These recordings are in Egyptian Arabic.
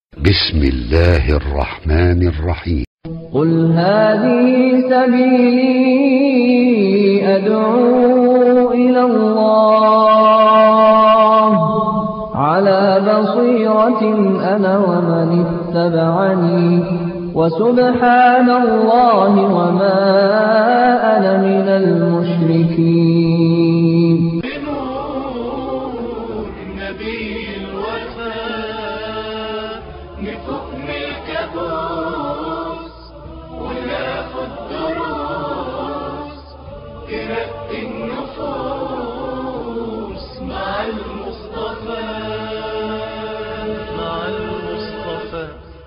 بسم الله الرحمن الرحيم قل هذه سبيلي أدعو إلى الله على بصيرة أنا ومن اتبعني وسبحان الله وما أنا من المشركين بنور نبي الوفاء نفهم الكابوس وناخد دروس ترقي النفوس مع المصطفى مع المصطفى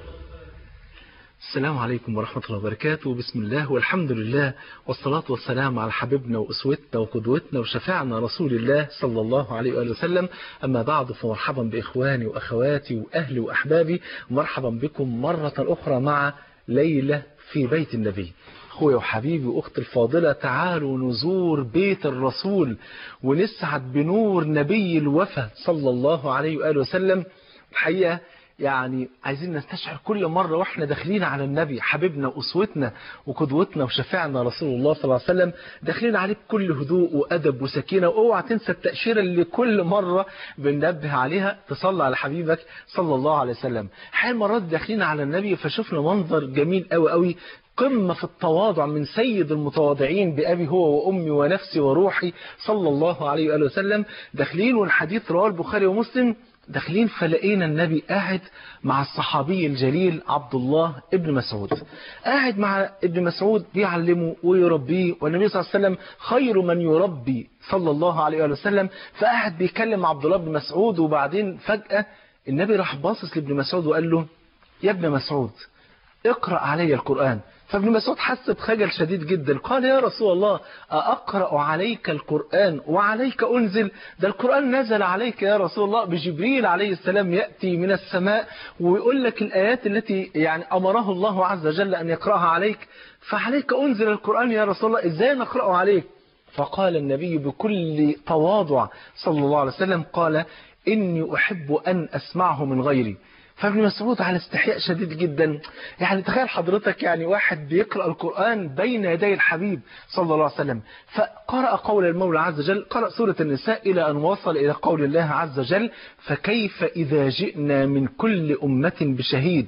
السلام عليكم ورحمة الله وبركاته بسم الله والحمد لله والصلاة والسلام على حبيبنا وأسوتنا وقدوتنا وشفاعنا رسول الله صلى الله عليه وآله وسلم أما بعد فمرحبا بإخواني وأخواتي وأهلي وأحبابي ومرحبا بكم مرة أخرى مع ليلة في بيت النبي أخويا وحبيبي وأختي الفاضلة تعالوا نزور بيت الرسول ونسعد بنور نبي الوفا صلى الله عليه وآله وسلم الحقيقة يعني عايزين نستشعر كل مرة واحنا داخلين على النبي حبيبنا وأسوتنا وقدوتنا وشفيعنا رسول الله صلى الله عليه وسلم داخلين عليه بكل هدوء وأدب وسكينة واوعى تنسى التأشيرة اللي كل مرة بننبه عليها تصلى على حبيبك صلى الله عليه وسلم حال مرات داخلين على النبي فشفنا منظر جميل قوي قوي قمة في التواضع من سيد المتواضعين بأبي هو وأمي ونفسي وروحي صلى الله عليه وآله وسلم داخلين والحديث رواه البخاري ومسلم داخلين فلقينا النبي قاعد مع الصحابي الجليل عبد الله ابن مسعود قاعد مع ابن مسعود بيعلمه ويربيه والنبي صلى الله عليه وسلم خير من يربي صلى الله عليه وآله وسلم فقاعد بيكلم عبد الله بن مسعود وبعدين فجأة النبي راح باصص لابن مسعود وقال له يا ابن مسعود اقرأ علي القرآن فابن مسعود حس بخجل شديد جدا قال يا رسول الله أقرأ عليك القرآن وعليك أنزل ده القرآن نزل عليك يا رسول الله بجبريل عليه السلام يأتي من السماء ويقول لك الآيات التي يعني أمره الله عز وجل أن يقرأها عليك فعليك أنزل القرآن يا رسول الله إزاي نقرأه عليك فقال النبي بكل تواضع صلى الله عليه وسلم قال إني أحب أن أسمعه من غيري فابن مسعود على استحياء شديد جدا يعني تخيل حضرتك يعني واحد بيقرأ القرآن بين يدي الحبيب صلى الله عليه وسلم فقرأ قول المولى عز وجل قرأ سورة النساء إلى أن وصل إلى قول الله عز وجل فكيف إذا جئنا من كل أمة بشهيد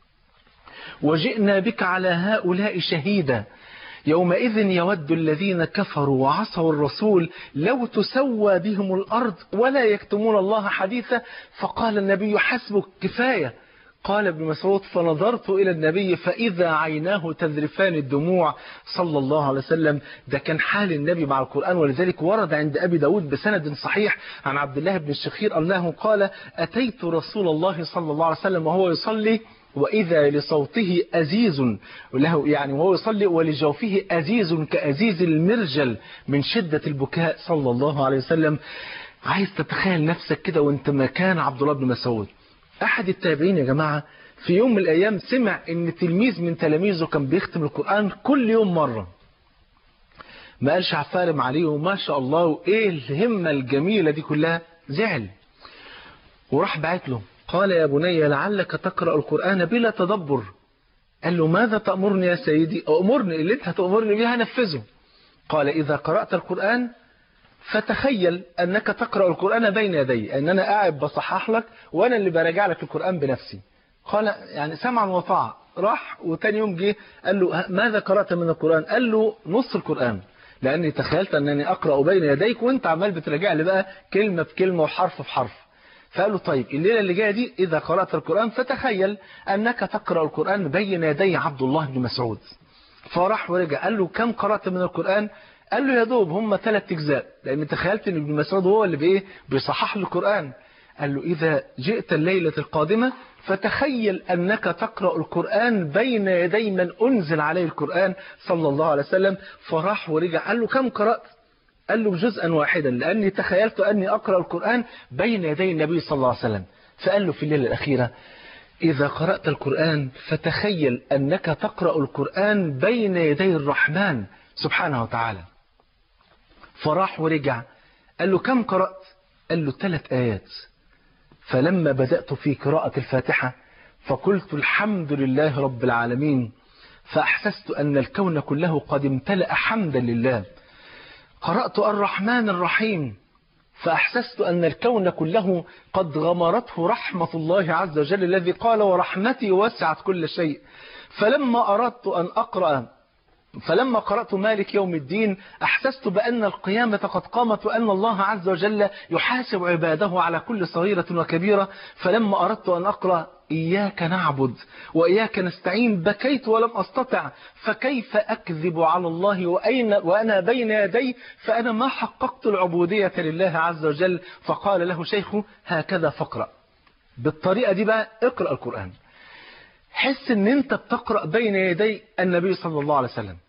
وجئنا بك على هؤلاء شهيدا يومئذ يود الذين كفروا وعصوا الرسول لو تسوى بهم الأرض ولا يكتمون الله حديثا فقال النبي حسبك كفاية قال ابن مسعود فنظرت إلى النبي فإذا عيناه تذرفان الدموع صلى الله عليه وسلم ده كان حال النبي مع القرآن ولذلك ورد عند أبي داود بسند صحيح عن عبد الله بن الشخير أنه قال أتيت رسول الله صلى الله عليه وسلم وهو يصلي وإذا لصوته أزيز له يعني وهو يصلي ولجوفه أزيز كأزيز المرجل من شدة البكاء صلى الله عليه وسلم عايز تتخيل نفسك كده وانت مكان عبد الله بن مسعود أحد التابعين يا جماعة في يوم من الأيام سمع ان تلميذ من تلاميذه كان بيختم القرآن كل يوم مرة ما قالش عفارم عليه وما شاء الله وإيه الهمة الجميلة دي كلها زعل وراح بعت له قال يا بني لعلك تقرأ القرآن بلا تدبر قال له ماذا تأمرني يا سيدي أمرني اللي انت هتأمرني بها نفذه قال إذا قرأت القرآن فتخيل أنك تقرأ القرآن بين يدي أن أنا قاعد بصحح لك وأنا اللي براجع لك القرآن بنفسي قال يعني سمعا وطاعة راح وتاني يوم جه قال له ماذا قرأت من القرآن قال له نص القرآن لأني تخيلت أنني أقرأ بين يديك وأنت عمال بتراجع لي بقى كلمة بكلمة وحرف بحرف فقال له طيب الليلة اللي جاية دي إذا قرأت القرآن فتخيل أنك تقرأ القرآن بين يدي عبد الله بن مسعود فراح ورجع قال له كم قرأت من القرآن قال له يا دوب هم ثلاث أجزاء لأن تخيلت أن ابن مسعود هو اللي بإيه بيصحح له القرآن قال له إذا جئت الليلة القادمة فتخيل أنك تقرأ القرآن بين يدي من أنزل عليه القرآن صلى الله عليه وسلم فراح ورجع قال له كم قرأت قال له جزءا واحدا لأني تخيلت أني أقرأ القرآن بين يدي النبي صلى الله عليه وسلم فقال له في الليلة الأخيرة إذا قرأت القرآن فتخيل أنك تقرأ القرآن بين يدي الرحمن سبحانه وتعالى فراح ورجع قال له كم قرأت قال له ثلاث آيات فلما بدأت في قراءة الفاتحة فقلت الحمد لله رب العالمين فأحسست أن الكون كله قد امتلأ حمدا لله قرأت الرحمن الرحيم فأحسست أن الكون كله قد غمرته رحمة الله عز وجل الذي قال ورحمتي وسعت كل شيء فلما أردت أن أقرأ فلما قرأت مالك يوم الدين أحسست بأن القيامة قد قامت وأن الله عز وجل يحاسب عباده على كل صغيرة وكبيرة فلما أردت أن أقرأ إياك نعبد وإياك نستعين بكيت ولم أستطع فكيف أكذب على الله وأين وأنا بين يدي فأنا ما حققت العبودية لله عز وجل فقال له شيخه هكذا فقرأ بالطريقة دي بقى اقرأ القرآن حس ان انت بتقرأ بين يدي النبي صلى الله عليه وسلم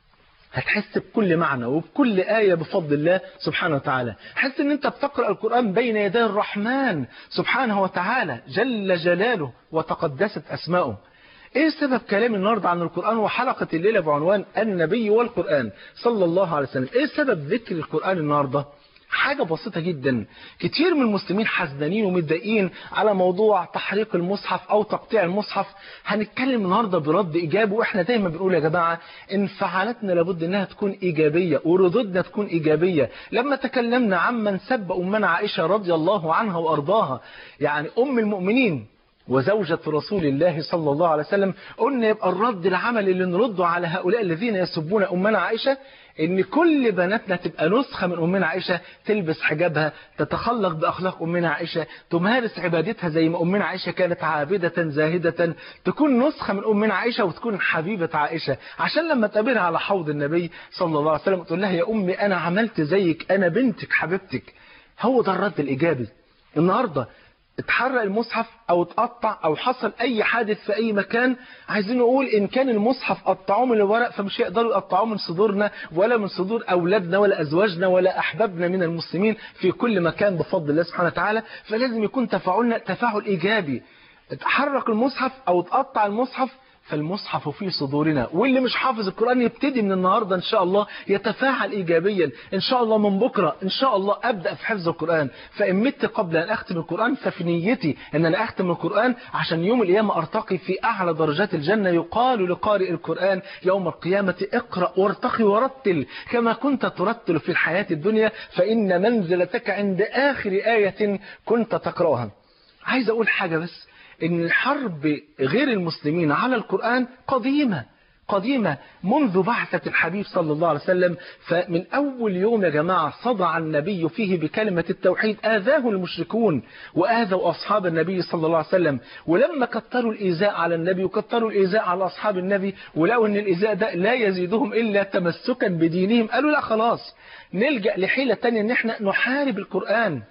هتحس بكل معنى وبكل آية بفضل الله سبحانه وتعالى حس ان انت بتقرأ القرآن بين يدي الرحمن سبحانه وتعالى جل جلاله وتقدست أسماؤه ايه سبب كلام النهاردة عن القرآن وحلقة الليلة بعنوان النبي والقرآن صلى الله عليه وسلم ايه سبب ذكر القرآن النهاردة حاجة بسيطة جدا كتير من المسلمين حزنانين ومتضايقين على موضوع تحريق المصحف أو تقطيع المصحف هنتكلم النهاردة برد إيجابي وإحنا دايما بنقول يا جماعة انفعالاتنا لابد إنها تكون إيجابية وردودنا تكون إيجابية لما تكلمنا عمن سب أمنا عائشة رضي الله عنها وأرضاها يعني أم المؤمنين وزوجة رسول الله صلى الله عليه وسلم قلنا يبقى الرد العمل اللي نرده على هؤلاء الذين يسبون أمنا عائشة ان كل بناتنا تبقى نسخة من أمنا عائشة تلبس حجابها تتخلق بأخلاق أمنا عائشة تمارس عبادتها زي ما أمنا عائشة كانت عابدة زاهدة تكون نسخة من أمنا عائشة وتكون حبيبة عائشة عشان لما تقابلها على حوض النبي صلى الله عليه وسلم تقول لها يا أمي أنا عملت زيك أنا بنتك حبيبتك هو ده الرد الإيجابي النهاردة اتحرق المصحف او اتقطع او حصل اي حادث في اي مكان عايزين نقول ان كان المصحف قطعوه من الورق فمش هيقدروا يقطعوه من صدورنا ولا من صدور اولادنا ولا ازواجنا ولا احبابنا من المسلمين في كل مكان بفضل الله سبحانه وتعالى فلازم يكون تفاعلنا تفاعل ايجابي اتحرك المصحف او اتقطع المصحف فالمصحف في صدورنا واللي مش حافظ القرآن يبتدي من النهاردة إن شاء الله يتفاعل إيجابيا إن شاء الله من بكرة إن شاء الله أبدأ في حفظ القرآن فإن مت قبل أن أختم القرآن ففي نيتي أن أنا أختم القرآن عشان يوم القيامة أرتقي في أعلى درجات الجنة يقال لقارئ القرآن يوم القيامة اقرأ وارتقي ورتل كما كنت ترتل في الحياة الدنيا فإن منزلتك عند آخر آية كنت تقرأها عايز أقول حاجة بس ان الحرب غير المسلمين على القرآن قديمة قديمة منذ بعثة الحبيب صلى الله عليه وسلم فمن أول يوم يا جماعة صدع النبي فيه بكلمة التوحيد آذاه المشركون وآذوا أصحاب النبي صلى الله عليه وسلم ولما كتروا الإيذاء على النبي وكتروا الإيذاء على أصحاب النبي ولقوا أن الإيذاء ده لا يزيدهم إلا تمسكا بدينهم قالوا لا خلاص نلجأ لحيلة تانية أن احنا نحارب القرآن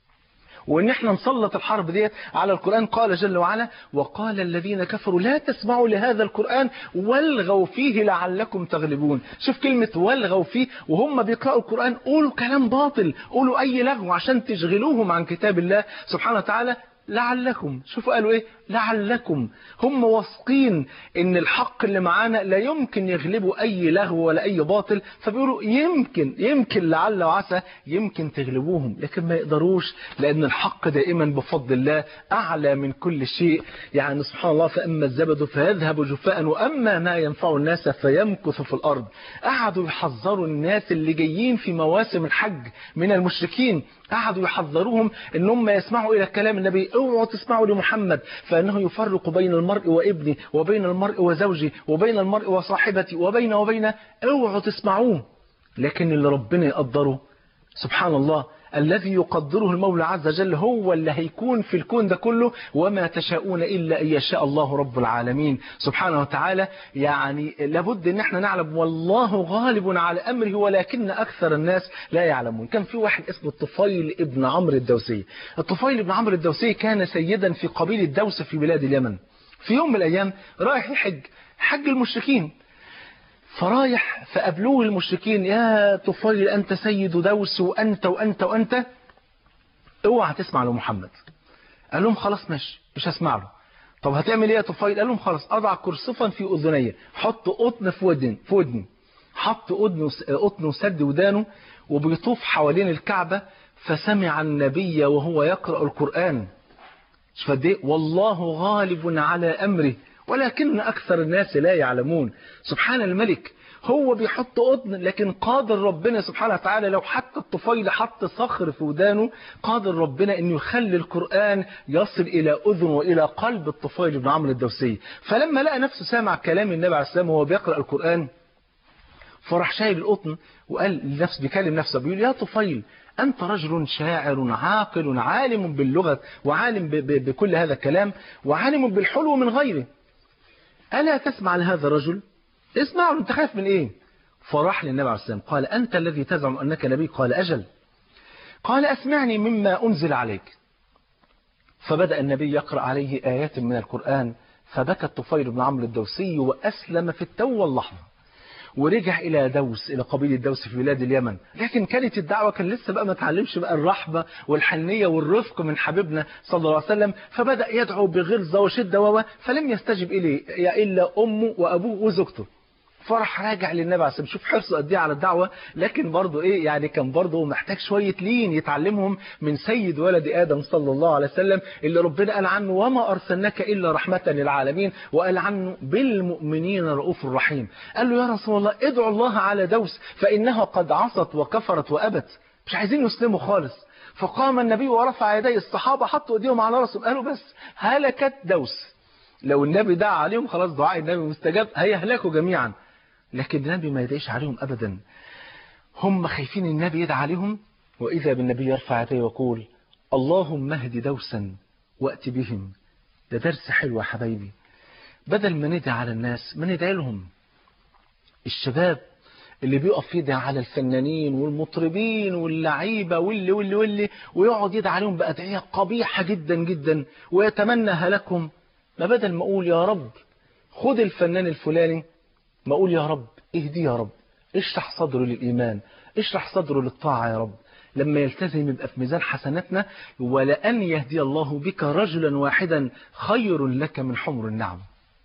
وان احنا نسلط الحرب ديت على القرآن قال جل وعلا وقال الذين كفروا لا تسمعوا لهذا القرآن والغوا فيه لعلكم تغلبون شوف كلمة والغوا فيه وهم بيقرأوا القرآن قولوا كلام باطل قولوا اي لغو عشان تشغلوهم عن كتاب الله سبحانه وتعالى لعلكم شوفوا قالوا ايه لعلكم هم واثقين ان الحق اللي معانا لا يمكن يغلبوا اي لغو ولا اي باطل فبيقولوا يمكن يمكن لعل وعسى يمكن تغلبوهم لكن ما يقدروش لان الحق دائما بفضل الله اعلى من كل شيء يعني سبحان الله فاما الزبد فيذهب جفاء واما ما ينفع الناس فيمكث في الارض قعدوا يحذروا الناس اللي جايين في مواسم الحج من المشركين قعدوا يحذروهم ان هم يسمعوا الى كلام النبي اوعوا تسمعوا لمحمد فانه يفرق بين المرء وابني وبين المرء وزوجي وبين المرء وصاحبتي وبين وبين اوعوا تسمعوه لكن اللي ربنا يقدره سبحان الله الذي يقدره المولى عز وجل هو اللي هيكون في الكون ده كله وما تشاءون إلا أن يشاء الله رب العالمين سبحانه وتعالى يعني لابد ان احنا نعلم والله غالب على أمره ولكن أكثر الناس لا يعلمون كان في واحد اسمه الطفيل ابن عمرو الدوسي الطفيل ابن عمرو الدوسي كان سيدا في قبيلة دوس في بلاد اليمن في يوم من الأيام رايح يحج حج المشركين فرايح فقابلوه المشركين يا طفيل أنت سيد دوس وأنت وأنت وأنت اوعى تسمع لمحمد قال لهم خلاص ماشي مش هسمع له طب هتعمل ايه يا طفيل قال لهم خلاص اضع كرسفا في اذني حط قطن في ودن في ودني حط قطن قطن وسد ودانه وبيطوف حوالين الكعبة فسمع النبي وهو يقرأ القرآن شوف قد ايه والله غالب على أمره ولكن أكثر الناس لا يعلمون سبحان الملك هو بيحط قطن لكن قادر ربنا سبحانه وتعالى لو حتى الطفيل حط صخر في ودانه قادر ربنا انه يخلي القرآن يصل الى اذن والى قلب الطفيل بن عمرو الدوسي فلما لقى نفسه سامع كلام النبي عليه السلام وهو بيقرأ القرآن فراح شايل القطن وقال لنفسه بيكلم نفسه بيقول يا طفيل أنت رجل شاعر عاقل عالم باللغة وعالم ب ب بكل هذا الكلام وعالم بالحلو من غيره ألا تسمع لهذا الرجل اسمع انت خايف من ايه فراح للنبي عليه السلام قال أنت الذي تزعم أنك نبي قال أجل قال أسمعني مما أنزل عليك فبدأ النبي يقرأ عليه آيات من القرآن فبكى الطفيل بن عمرو الدوسي وأسلم في التو واللحظة ورجع إلى دوس إلى قبيلة دوس في بلاد اليمن لكن كانت الدعوة كان لسه بقى ما تعلمش بقى الرحبة والحنية والرفق من حبيبنا صلى الله عليه وسلم فبدأ يدعو بغلظة وشدة و فلم يستجب إليه إلا أمه وأبوه وزوجته فرح راجع للنبي عليه الصلاه شوف حرصه قد ايه على الدعوه لكن برضه ايه يعني كان برضه محتاج شويه لين يتعلمهم من سيد ولد ادم صلى الله عليه وسلم اللي ربنا قال عنه وما ارسلناك الا رحمه للعالمين وقال عنه بالمؤمنين رؤوف رحيم قال له يا رسول الله ادعو الله على دوس فانها قد عصت وكفرت وابت مش عايزين يسلموا خالص فقام النبي ورفع يديه الصحابه حطوا ايديهم على راسهم قالوا بس هلكت دوس لو النبي دعا عليهم خلاص دعاء النبي مستجاب هيهلكوا جميعا لكن النبي ما يدعيش عليهم أبدا هم خايفين النبي يدعى عليهم وإذا بالنبي يرفع يديه ويقول اللهم اهد دوسا وأت بهم ده درس حلو يا حبايبي بدل ما ندعي على الناس ما ندعي لهم الشباب اللي بيقف يدعي على الفنانين والمطربين واللعيبة واللي واللي واللي ويقعد يدعي عليهم بأدعية قبيحة جدا جدا ويتمنى هلكهم ما بدل ما أقول يا رب خد الفنان الفلاني ما أقول يا رب اهدي يا رب اشرح صدره للإيمان اشرح صدره للطاعة يا رب لما يلتزم يبقى في ميزان حسناتنا ولأن يهدي الله بك رجلا واحدا خير لك من حمر النعم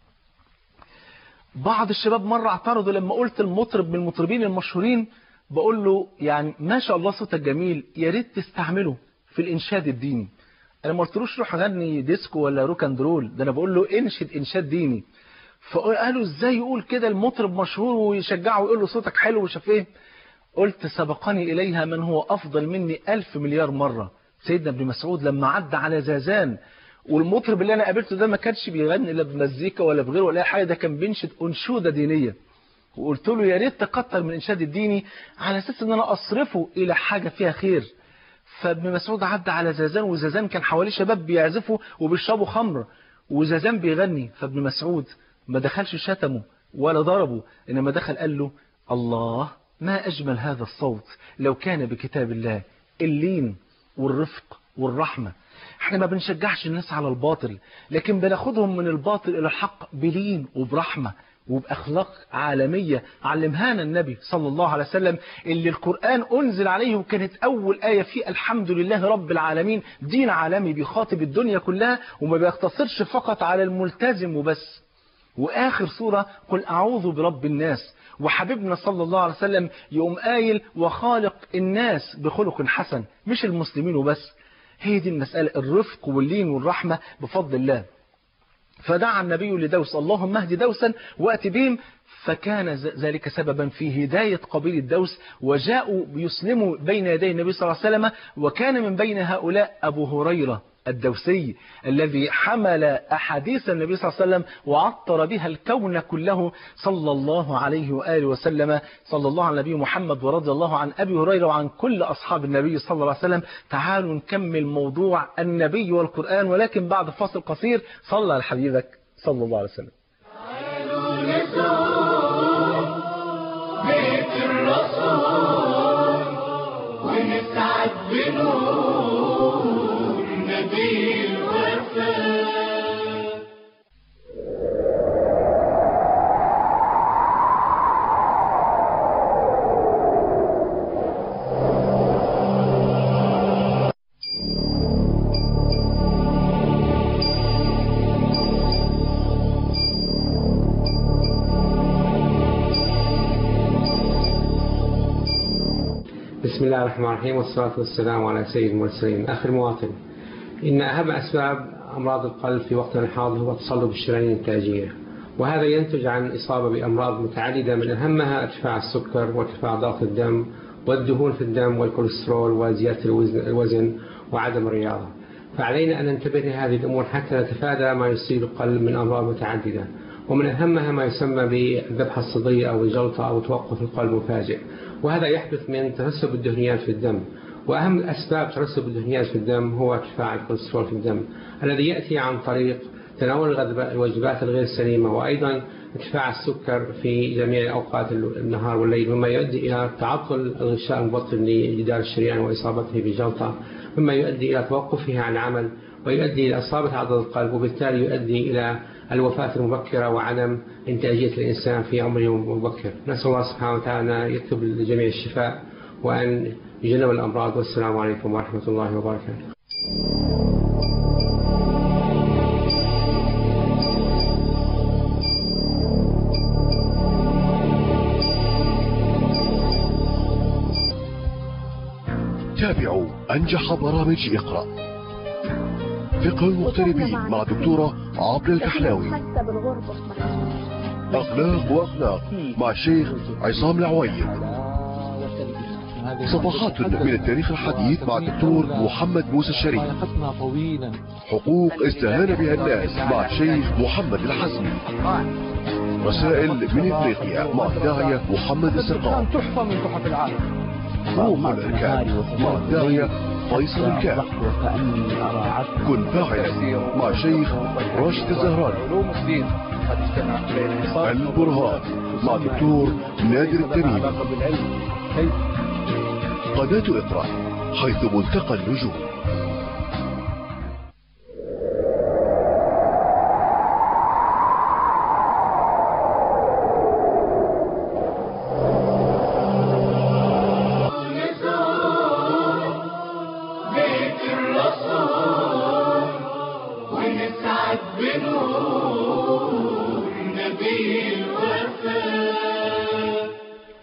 بعض الشباب مرة اعترضوا لما قلت المطرب من المطربين المشهورين بقول له يعني ما شاء الله صوتك جميل يا ريت تستعمله في الإنشاد الديني أنا ما قلتلوش روح غني ديسكو ولا روك اند رول ده أنا بقول له انشد إنشاد ديني فقالوا ازاي يقول كده المطرب مشهور ويشجعه ويقول له صوتك حلو وشاف ايه قلت سبقني إليها من هو أفضل مني ألف مليار مرة سيدنا ابن مسعود لما عدى على زازان والمطرب اللي أنا قابلته ده ما كانش بيغني لا بمزيكا ولا بغيره ولا أي حاجة ده كان بينشد أنشودة دينية وقلت له يا ريت تكتر من الإنشاد الديني على أساس إن أنا أصرفه إلى حاجة فيها خير فابن مسعود عدى على زازان وزازان كان حواليه شباب بيعزفوا وبيشربوا خمر وزازان بيغني فابن مسعود ما دخلش شتمه ولا ضربه إنما دخل قال له الله ما أجمل هذا الصوت لو كان بكتاب الله اللين والرفق والرحمة احنا ما بنشجعش الناس على الباطل لكن بناخدهم من الباطل إلى الحق بلين وبرحمة وبأخلاق عالمية علمهانا النبي صلى الله عليه وسلم اللي القرآن أنزل عليه وكانت أول آية فيه الحمد لله رب العالمين دين عالمي بيخاطب الدنيا كلها وما بيقتصرش فقط على الملتزم وبس وآخر سورة قل أعوذ برب الناس وحبيبنا صلى الله عليه وسلم يقوم قايل وخالق الناس بخلق حسن مش المسلمين وبس هي دي المسألة الرفق واللين والرحمة بفضل الله فدعا النبي لدوس اللهم اهد دوسا وأت بهم فكان ذلك سببا في هداية قبيلة دوس وجاءوا يسلموا بين يدي النبي صلى الله عليه وسلم وكان من بين هؤلاء أبو هريرة الدوسي الذي حمل أحاديث النبي صلى الله عليه وسلم وعطر بها الكون كله صلى الله عليه وآله وسلم صلى الله على نبي محمد ورضي الله عن أبي هريرة وعن كل أصحاب النبي صلى الله عليه وسلم تعالوا نكمل موضوع النبي والقرآن ولكن بعد فاصل قصير صلى على حبيبك صلى الله عليه وسلم تعالوا نزور بيت الرسول ونسعد بنور نبي الوفاء بسم الله الرحمن الرحيم والصلاة والسلام على سيد المرسلين أخي المواطن إن أهم أسباب أمراض القلب في وقتنا الحاضر هو تصلب الشرايين الإنتاجية وهذا ينتج عن إصابة بأمراض متعددة من أهمها ارتفاع السكر وارتفاع ضغط الدم والدهون في الدم والكوليسترول وزيادة الوزن وعدم الرياضة فعلينا أن ننتبه لهذه الأمور حتى نتفادى ما يصيب القلب من أمراض متعددة ومن أهمها ما يسمى بالذبحة الصدرية أو الجلطة أو توقف القلب المفاجئ وهذا يحدث من ترسب الدهنيات في الدم وأهم أسباب ترسب الدهنيات في الدم هو ارتفاع الكوليسترول في الدم الذي يأتي عن طريق تناول الوجبات الغير سليمة وأيضا ارتفاع السكر في جميع أوقات النهار والليل مما يؤدي إلى تعطل الغشاء المبطن لجدار الشريان وإصابته بجلطة مما يؤدي إلى توقفه عن العمل ويؤدي إلى إصابة عضلة القلب وبالتالي يؤدي إلى الوفاة المبكرة وعدم إنتاجية الإنسان في عمره المبكر نسأل الله سبحانه وتعالى أن يكتب للجميع الشفاء وأن يجنب الأمراض والسلام عليكم ورحمة الله وبركاته تابعوا أنجح برامج اقرأ فقه المغتربين مع دكتورة عبد الكحلاوي أخلاق وأخلاق مع الشيخ عصام العويد صفحات من التاريخ الحديث مع الدكتور محمد موسى الشريف حقوق استهان بها الناس مع الشيخ محمد الحزمي رسائل من افريقيا مع الداعية محمد السقاف تحفة من تحف العالم روح الاركان مع الداعية فيصل الكاف كن فاعلا مع الشيخ راشد الزهراني علوم الدين قد اجتمع بين البرهان مع الدكتور نادر التميمي علاقة بالعلم كيف قناة اقرأ حيث ملتقى النجوم بيت الرسول ونسعد بنور نبي الوفاء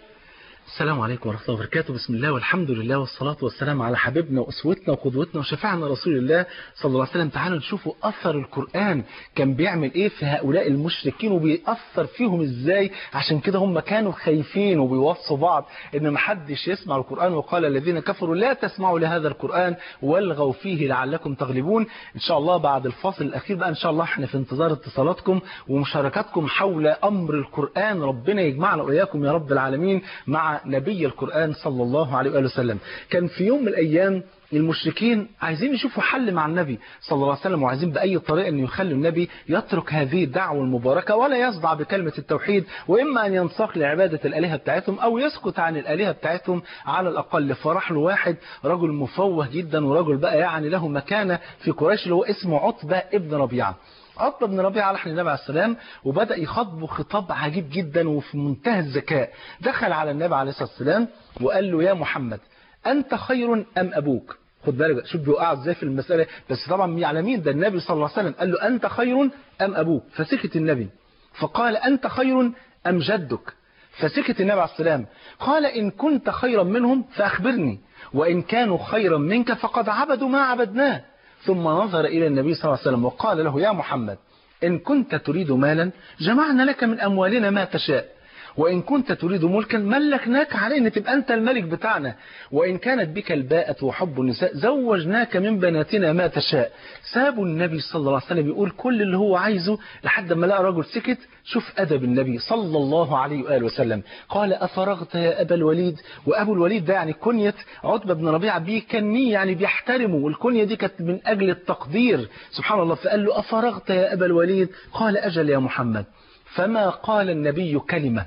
السلام عليكم ورحمة الله وبركاته بسم الله والحمد لله والصلاة والسلام على حبيبنا وأسوتنا وقدوتنا وشفاعنا رسول الله صلى الله عليه وسلم تعالوا نشوفوا أثر القرآن كان بيعمل إيه في هؤلاء المشركين وبيأثر فيهم إزاي عشان كده هم كانوا خايفين وبيوصوا بعض إن محدش يسمع القرآن وقال الذين كفروا لا تسمعوا لهذا القرآن والغوا فيه لعلكم تغلبون إن شاء الله بعد الفاصل الأخير بقى إن شاء الله احنا في انتظار اتصالاتكم ومشاركاتكم حول أمر القرآن ربنا يجمعنا وإياكم يا رب العالمين مع نبي القرآن صلى الله عليه وآله وسلم كان في يوم من الأيام المشركين عايزين يشوفوا حل مع النبي صلى الله عليه وسلم وعايزين بأي طريقة أن يخلوا النبي يترك هذه الدعوة المباركة ولا يصدع بكلمة التوحيد وإما أن ينساق لعبادة الآلهة بتاعتهم أو يسكت عن الآلهة بتاعتهم على الأقل فرح له واحد رجل مفوه جدا ورجل بقى يعني له مكانة في قريش اللي هو اسمه عتبة ابن ربيعة عتبة بن ربيعة لحن النبي عليه السلام وبدأ يخاطبه خطاب عجيب جدا وفي منتهى الذكاء دخل على النبي عليه الصلاة والسلام وقال له يا محمد أنت خير أم أبوك خد بالك شوف بيوقع ازاي في المسألة بس طبعا على مين ده النبي صلى الله عليه وسلم قال له أنت خير أم أبوك فسكت النبي فقال أنت خير أم جدك فسكت النبي عليه السلام قال إن كنت خيرا منهم فأخبرني وإن كانوا خيرا منك فقد عبدوا ما عبدناه ثم نظر إلى النبي صلى الله عليه وسلم وقال له يا محمد إن كنت تريد مالا جمعنا لك من أموالنا ما تشاء وإن كنت تريد ملكا ملكناك علينا تبقى أنت الملك بتاعنا وإن كانت بك الباءة وحب النساء زوجناك من بناتنا ما تشاء سابوا النبي صلى الله عليه وسلم يقول كل اللي هو عايزه لحد ما لقى رجل سكت شوف أدب النبي صلى الله عليه وآله وسلم قال أفرغت يا أبا الوليد وأبو الوليد ده يعني كنية عتبة بن ربيعة بيكنيه يعني بيحترمه والكنية دي كانت من أجل التقدير سبحان الله فقال له أفرغت يا أبا الوليد قال أجل يا محمد فما قال النبي كلمة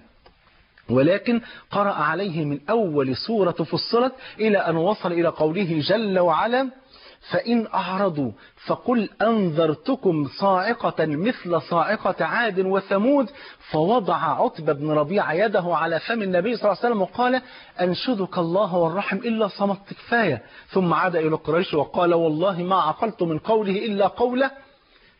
ولكن قرأ عليه من أول سورة فصلت إلى أن وصل إلى قوله جل وعلا فإن أعرضوا فقل أنذرتكم صاعقة مثل صاعقة عاد وثمود فوضع عتبة بن ربيعة يده على فم النبي صلى الله عليه وسلم وقال أنشدك الله والرحم إلا صمت كفاية ثم عاد إلى قريش وقال والله ما عقلت من قوله إلا قوله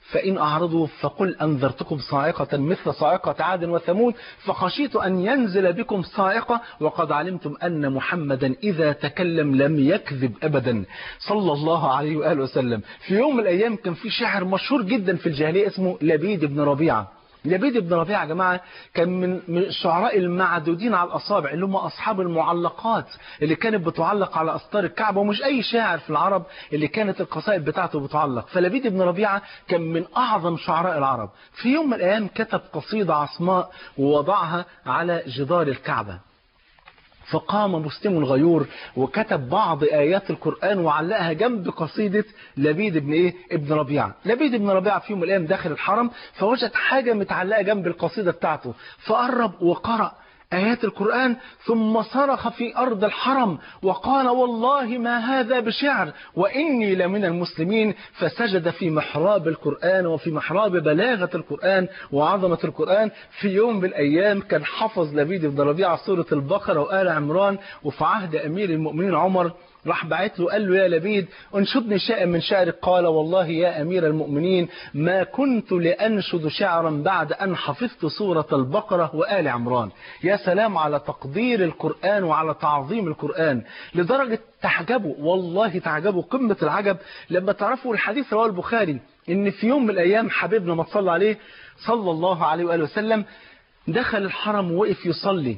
فإن أعرضوا فقل أنذرتكم صاعقة مثل صاعقة عاد وثمود فخشيت أن ينزل بكم صاعقة وقد علمتم أن محمدا إذا تكلم لم يكذب أبدا صلى الله عليه وآله وسلم في يوم من الأيام كان في شاعر مشهور جدا في الجاهلية اسمه لبيد بن ربيعة لبيد بن ربيعة يا جماعة كان من من الشعراء المعدودين على الأصابع اللي هم أصحاب المعلقات اللي كانت بتعلق على أستار الكعبة ومش أي شاعر في العرب اللي كانت القصائد بتاعته بتعلق فلبيد بن ربيعة كان من أعظم شعراء العرب في يوم من الأيام كتب قصيدة عصماء ووضعها على جدار الكعبة فقام مسلم غيور وكتب بعض آيات القرآن وعلقها جنب قصيدة لبيد بن إيه؟ ابن ربيعة لبيد بن ربيعة في يوم من الأيام داخل الحرم فوجد حاجة متعلقة جنب القصيدة بتاعته فقرب وقرأ آيات القرآن ثم صرخ في أرض الحرم وقال والله ما هذا بشعر وإني لمن المسلمين فسجد في محراب القرآن وفي محراب بلاغة القرآن وعظمة القرآن في يوم من الأيام كان حفظ لبيد بن ربيعة سورة البقرة وآل عمران وفي عهد أمير المؤمنين عمر راح بعت له قال له يا لبيد انشدني شيئا من شعرك قال والله يا أمير المؤمنين ما كنت لأنشد شعرا بعد أن حفظت سورة البقرة وآل عمران يا سلام على تقدير القرآن وعلى تعظيم القرآن لدرجة تعجبوا والله تعجبوا قمة العجب لما تعرفوا الحديث رواه البخاري إن في يوم من الأيام حبيبنا ما صلى عليه صلى الله عليه وآله وسلم دخل الحرم ووقف يصلي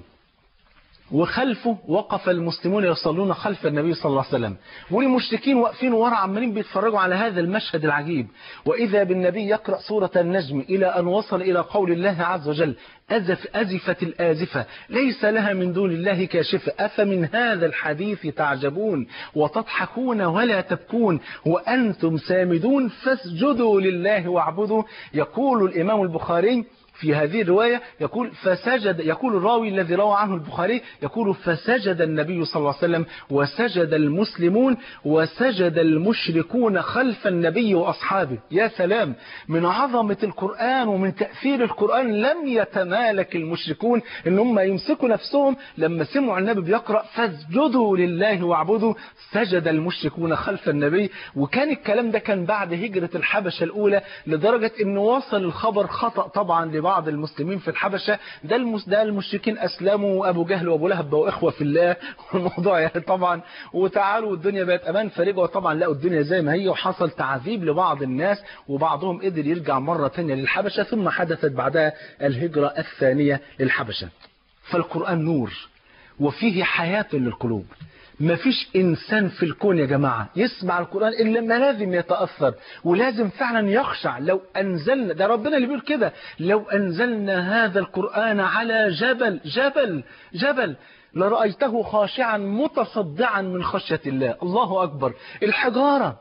وخلفه وقف المسلمون يصلون خلف النبي صلى الله عليه وسلم والمشركين واقفين ورا عمالين بيتفرجوا على هذا المشهد العجيب وإذا بالنبي يقرأ سورة النجم إلى أن وصل إلى قول الله عز وجل أزف أزفت الآزفة ليس لها من دون الله كاشفة أفمن هذا الحديث تعجبون وتضحكون ولا تبكون وأنتم سامدون فاسجدوا لله واعبدوا يقول الإمام البخاري في هذه الرواية يقول فسجد يقول الراوي الذي روى عنه البخاري يقول فسجد النبي صلى الله عليه وسلم وسجد المسلمون وسجد المشركون خلف النبي وأصحابه يا سلام من عظمة القرآن ومن تأثير القرآن لم يتمالك المشركون ان هم يمسكوا نفسهم لما سمعوا النبي بيقرأ فاسجدوا لله واعبدوا سجد المشركون خلف النبي وكان الكلام ده كان بعد هجرة الحبشة الأولى لدرجة انه وصل الخبر خطأ طبعا بعض المسلمين في الحبشة ده, المس... ده المشركين أسلموا وأبو جهل وأبو لهب بقوا إخوة في الله والموضوع يعني طبعا وتعالوا الدنيا بقت أمان فرجعوا طبعا لقوا الدنيا زي ما هي وحصل تعذيب لبعض الناس وبعضهم قدر يرجع مرة تانية للحبشة ثم حدثت بعدها الهجرة الثانية للحبشة فالقرآن نور وفيه حياة للقلوب ما فيش إنسان في الكون يا جماعة يسمع القرآن إلا ما لازم يتأثر ولازم فعلا يخشع لو أنزلنا ده ربنا اللي بيقول كده لو أنزلنا هذا القرآن على جبل جبل جبل لرأيته خاشعا متصدعا من خشية الله الله أكبر الحجارة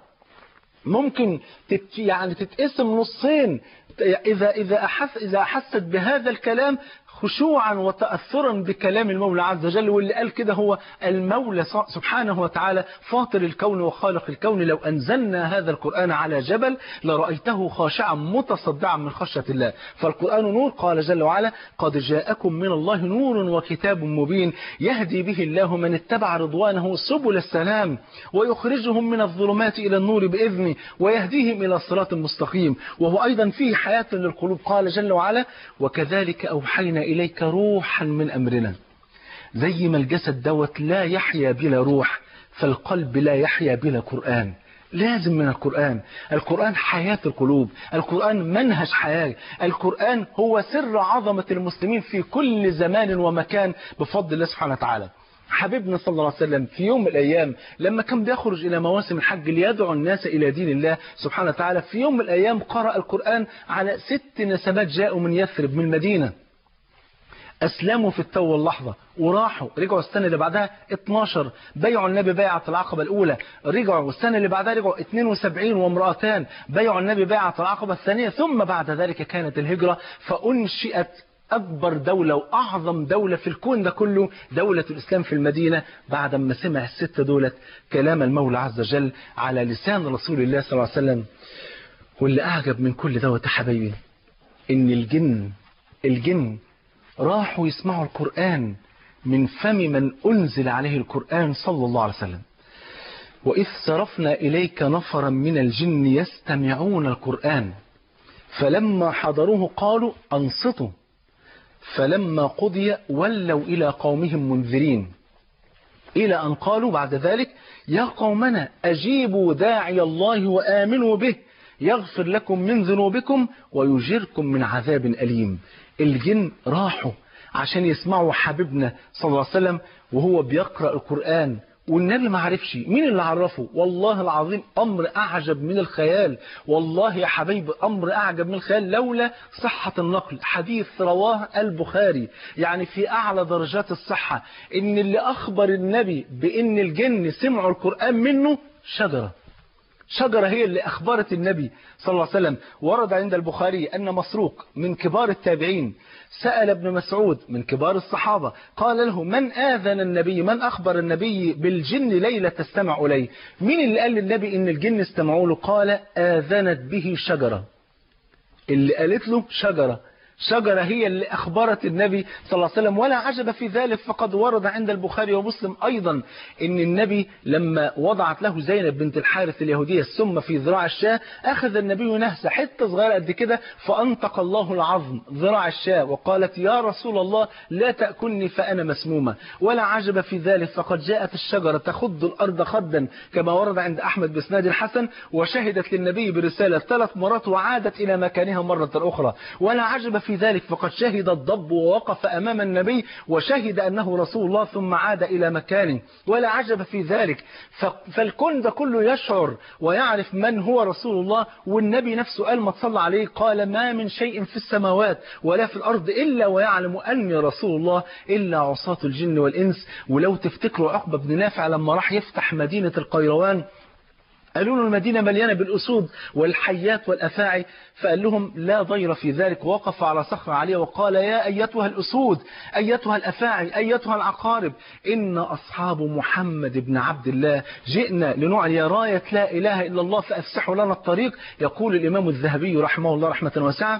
ممكن تت يعني تتقسم نصين إذا إذا أحس إذا أحست بهذا الكلام خشوعا وتأثرا بكلام المولى عز وجل واللي قال كده هو المولى سبحانه وتعالى فاطر الكون وخالق الكون لو أنزلنا هذا القرآن على جبل لرأيته خاشعا متصدعا من خشية الله فالقرآن نور قال جل وعلا قد جاءكم من الله نور وكتاب مبين يهدي به الله من اتبع رضوانه سبل السلام ويخرجهم من الظلمات إلى النور بإذنه ويهديهم إلى الصراط المستقيم وهو أيضا فيه حياة للقلوب قال جل وعلا وكذلك أوحينا إليك روحا من أمرنا زي ما الجسد دوت لا يحيا بلا روح فالقلب لا يحيا بلا قرآن لازم من القرآن القرآن حياة القلوب القرآن منهج حياة القرآن هو سر عظمة المسلمين في كل زمان ومكان بفضل الله سبحانه وتعالى حبيبنا صلى الله عليه وسلم في يوم من الأيام لما كان بيخرج إلى مواسم الحج ليدعو الناس إلى دين الله سبحانه وتعالى في يوم من الأيام قرأ القرآن على ست نسبات جاءوا من يثرب من المدينة أسلموا في التو واللحظة وراحوا رجعوا السنة اللي بعدها 12 بيعوا النبي بيعة العقبة الأولى رجعوا والسنة اللي بعدها رجعوا 72 وامرأتان بيعوا النبي بيعة العقبة الثانية ثم بعد ذلك كانت الهجرة فأنشئت أكبر دولة وأعظم دولة في الكون ده كله دولة الإسلام في المدينة بعد ما سمع الست دولة كلام المولى عز وجل على لسان رسول الله صلى الله عليه وسلم واللي أعجب من كل دوت يا حبايبي إن الجن الجن راحوا يسمعوا القرآن من فم من أنزل عليه القرآن صلى الله عليه وسلم وإذ صرفنا إليك نفرا من الجن يستمعون القرآن فلما حضروه قالوا أنصتوا فلما قضي ولوا إلى قومهم منذرين إلى أن قالوا بعد ذلك يا قومنا أجيبوا داعي الله وآمنوا به يغفر لكم من ذنوبكم ويجركم من عذاب أليم الجن راحوا عشان يسمعوا حبيبنا صلى الله عليه وسلم وهو بيقرأ القرآن والنبي ما عرفش مين اللي عرفه والله العظيم أمر أعجب من الخيال والله يا حبيبي أمر أعجب من الخيال لولا صحة النقل حديث رواه البخاري يعني في أعلى درجات الصحة إن اللي أخبر النبي بإن الجن سمعوا القرآن منه شجرة شجرة هي اللي أخبرت النبي صلى الله عليه وسلم ورد عند البخاري أن مسروق من كبار التابعين سأل ابن مسعود من كبار الصحابة قال له من آذن النبي من أخبر النبي بالجن ليلة تستمع إليه مين اللي قال للنبي إن الجن استمعوا له قال آذنت به شجرة اللي قالت له شجرة شجرة هي اللي أخبرت النبي صلى الله عليه وسلم ولا عجب في ذلك فقد ورد عند البخاري ومسلم أيضا أن النبي لما وضعت له زينب بنت الحارث اليهودية السم في ذراع الشاة أخذ النبي نهسة حتة صغيرة قد كده فأنطق الله العظم ذراع الشاة وقالت يا رسول الله لا تأكلني فأنا مسمومة ولا عجب في ذلك فقد جاءت الشجرة تخض الأرض خدا كما ورد عند أحمد بسناد الحسن وشهدت للنبي برسالة ثلاث مرات وعادت إلى مكانها مرة أخرى ولا عجب في ذلك فقد شهد الضب ووقف أمام النبي وشهد أنه رسول الله ثم عاد إلى مكانه ولا عجب في ذلك فالكون ده كله يشعر ويعرف من هو رسول الله والنبي نفسه قال ما تصلى عليه قال ما من شيء في السماوات ولا في الأرض إلا ويعلم أني رسول الله إلا عصاة الجن والإنس ولو تفتكروا عقبة بن نافع لما راح يفتح مدينة القيروان قالوا له المدينة مليانة بالأسود والحيات والأفاعي فقال لهم لا ضير في ذلك وقف على صخرة عليه وقال يا أيتها الأسود أيتها الأفاعي أيتها العقارب إن أصحاب محمد بن عبد الله جئنا لنعلي راية لا إله إلا الله فأفسحوا لنا الطريق يقول الإمام الذهبي رحمه الله رحمة واسعة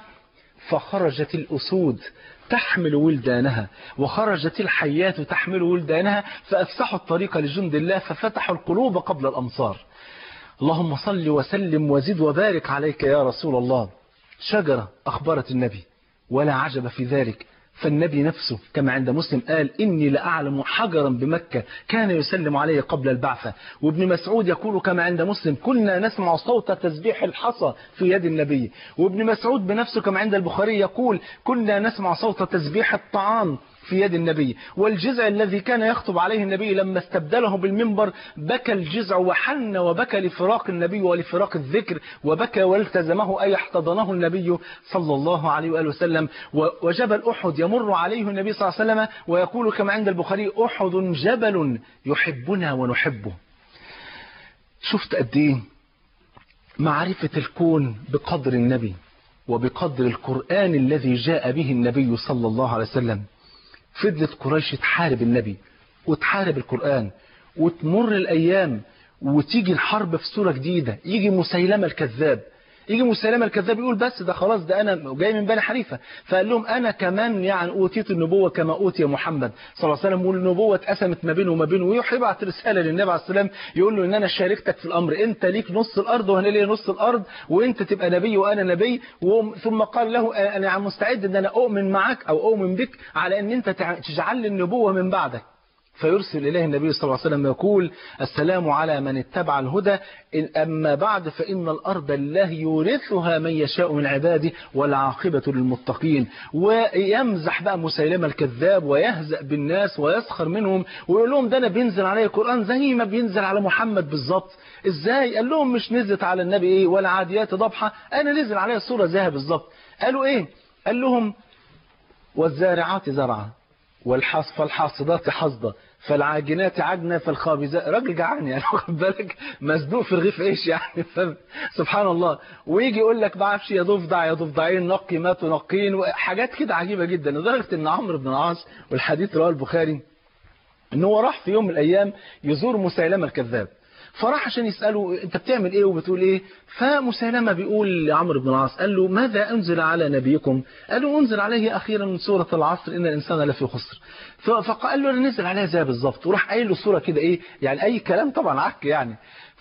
فخرجت الأسود تحمل ولدانها وخرجت الحيات تحمل ولدانها فأفسحوا الطريق لجند الله ففتحوا القلوب قبل الأمصار اللهم صل وسلم وزد وبارك عليك يا رسول الله شجرة أخبرت النبي ولا عجب في ذلك فالنبي نفسه كما عند مسلم قال إني لأعلم حجرا بمكة كان يسلم عليه قبل البعثة وابن مسعود يقول كما عند مسلم كنا نسمع صوت تسبيح الحصى في يد النبي وابن مسعود بنفسه كما عند البخاري يقول كنا نسمع صوت تسبيح الطعام في يد النبي والجزع الذي كان يخطب عليه النبي لما استبدله بالمنبر بكى الجزع وحن وبكى لفراق النبي ولفراق الذكر وبكى والتزمه أي احتضنه النبي صلى الله عليه وآله وسلم وجبل أحد يمر عليه النبي صلى الله عليه وسلم ويقول كما عند البخاري أحد جبل يحبنا ونحبه شفت قد ايه معرفة الكون بقدر النبي وبقدر القرآن الذي جاء به النبي صلى الله عليه وسلم فضلت قريش تحارب النبي وتحارب القرآن وتمر الأيام وتيجي الحرب في صورة جديدة يجي مسيلمة الكذاب يجي مسيلمة الكذاب يقول بس ده خلاص ده أنا جاي من بني حنيفة فقال لهم أنا كمان يعني أوتيت النبوة كما أوتي محمد صلى الله عليه وسلم والنبوة اتقسمت ما بينه وما بينه ويبعت رسالة للنبي عليه السلام يقول له إن أنا شاركتك في الأمر أنت ليك نص الأرض وأنا ليا نص الأرض وأنت تبقى نبي وأنا نبي ثم قال له أنا مستعد أن أنا أؤمن معك أو أؤمن بك على أن أنت تجعل لي النبوة من بعدك فيرسل إليه النبي صلى الله عليه وسلم يقول السلام على من اتبع الهدى أما بعد فإن الأرض الله يورثها من يشاء من عباده والعاقبة للمتقين ويمزح بقى مسيلمة الكذاب ويهزأ بالناس ويسخر منهم ويقول لهم ده أنا بينزل عليه القرآن زي ما بينزل على محمد بالظبط ازاي قال لهم مش نزلت على النبي ايه ولا عاديات ضبحة انا نزل عليها الصورة زيها بالظبط قالوا ايه قال لهم والزارعات زرعا والحص فالحاصدات حصدة فالعاجنات عجنة فالخابزات راجل جعان يعني واخد بالك مزنوق في رغيف عيش يعني سبحان الله ويجي يقول لك ما اعرفش يا ضفدع يا ضفدعين نقي مات ونقين حاجات كده عجيبة جدا لدرجة ان عمرو بن العاص والحديث رواه البخاري ان هو راح في يوم من الايام يزور مسيلمة الكذاب فراح عشان يسأله انت بتعمل ايه وبتقول ايه فمسيلمة بيقول لعمرو بن العاص قال له ماذا انزل على نبيكم قال له انزل عليه اخيرا من سورة العصر ان الانسان لفي خسر فقال له نزل عليها زي بالظبط وراح قايل له صورة كده ايه يعني اي كلام طبعا عك يعني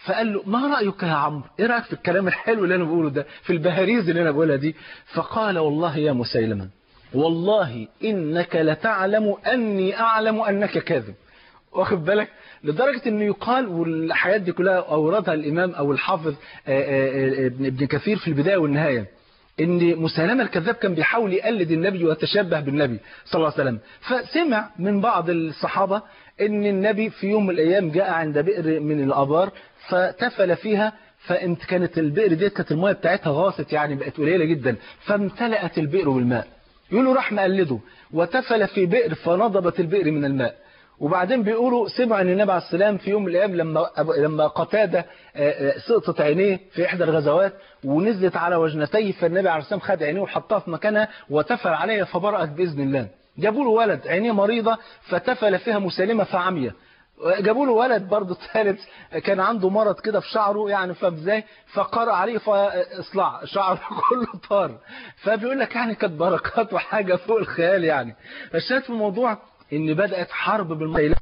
فقال له ما رأيك يا عمرو ايه رأيك في الكلام الحلو اللي انا بقوله ده في البهاريز اللي انا بقولها دي فقال والله يا مسيلمة والله إنك لتعلم أني أعلم أنك كاذب واخد بالك لدرجة انه يقال والحاجات دي كلها اوردها الامام او الحافظ ابن كثير في البداية والنهاية ان مسالمة الكذاب كان بيحاول يقلد النبي ويتشبه بالنبي صلى الله عليه وسلم فسمع من بعض الصحابة ان النبي في يوم من الايام جاء عند بئر من الابار فتفل فيها فانت كانت البئر دي كانت المايه بتاعتها غاصت يعني بقت قليله جدا فامتلأت البئر بالماء يقولوا راح مقلده وتفل في بئر فنضبت البئر من الماء وبعدين بيقولوا سمع ان النبي عليه السلام في يوم من الايام لما لما قتاده سقطت عينيه في احدى الغزوات ونزلت على وجنتيه فالنبي عليه السلام خد عينيه وحطها في مكانها وتفل عليها فبرأت باذن الله جابوا له ولد عينيه مريضه فتفل فيها مسالمه فعميه جابوا له ولد برضه ثالث كان عنده مرض كده في شعره يعني فاهم ازاي فقرأ عليه فاصلع شعره كله طار فبيقول لك يعني كانت بركات وحاجه فوق الخيال يعني فالشاهد في الموضوع ان بدأت حرب بالمسيلمة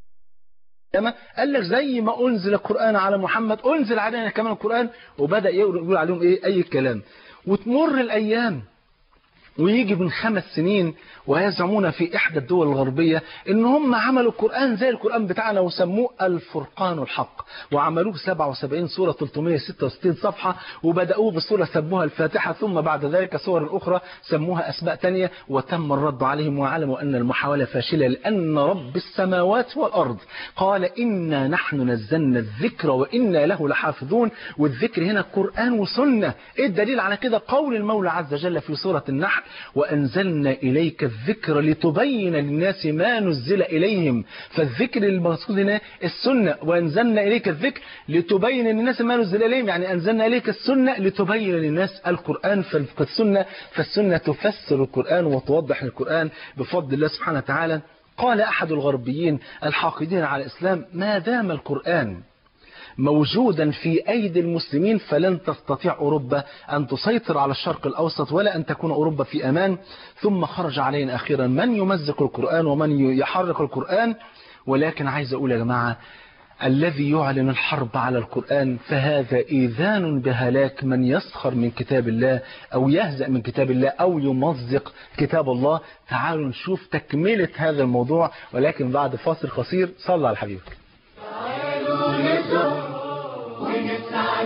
قال لك زي ما انزل القرآن على محمد انزل علينا كمان القرآن وبدأ يقول عليهم ايه اي كلام وتمر الايام ويجي من خمس سنين ويزعمون في إحدى الدول الغربية إن هم عملوا القرآن زي القرآن بتاعنا وسموه الفرقان الحق وعملوه 77 سورة 366 صفحة وبدأوه بسورة سموها الفاتحة ثم بعد ذلك سور أخرى سموها أسماء تانية وتم الرد عليهم وعلموا أن المحاولة فاشلة لأن رب السماوات والأرض قال إنا نحن نزلنا الذكر وإنا له لحافظون والذكر هنا قرآن وسنة إيه الدليل على كده قول المولى عز وجل في سورة النحل وأنزلنا إليك الذكر لتبين للناس ما نزل إليهم فالذكر المقصود هنا السنة وأنزلنا إليك الذكر لتبين للناس ما نزل إليهم يعني أنزلنا إليك السنة لتبين للناس القرآن فالسنة فالسنة تفسر القرآن وتوضح القرآن بفضل الله سبحانه وتعالى قال أحد الغربيين الحاقدين على الإسلام ما دام القرآن موجودا في أيدي المسلمين فلن تستطيع أوروبا أن تسيطر على الشرق الأوسط ولا أن تكون أوروبا في أمان ثم خرج علينا أخيرا من يمزق القرآن ومن يحرك القرآن ولكن عايز أقول يا جماعة الذي يعلن الحرب على القرآن فهذا إيذان بهلاك من يسخر من كتاب الله أو يهزأ من كتاب الله أو يمزق كتاب الله تعالوا نشوف تكملة هذا الموضوع ولكن بعد فاصل قصير صلى على الحبيب تعالوا نزق ونسعد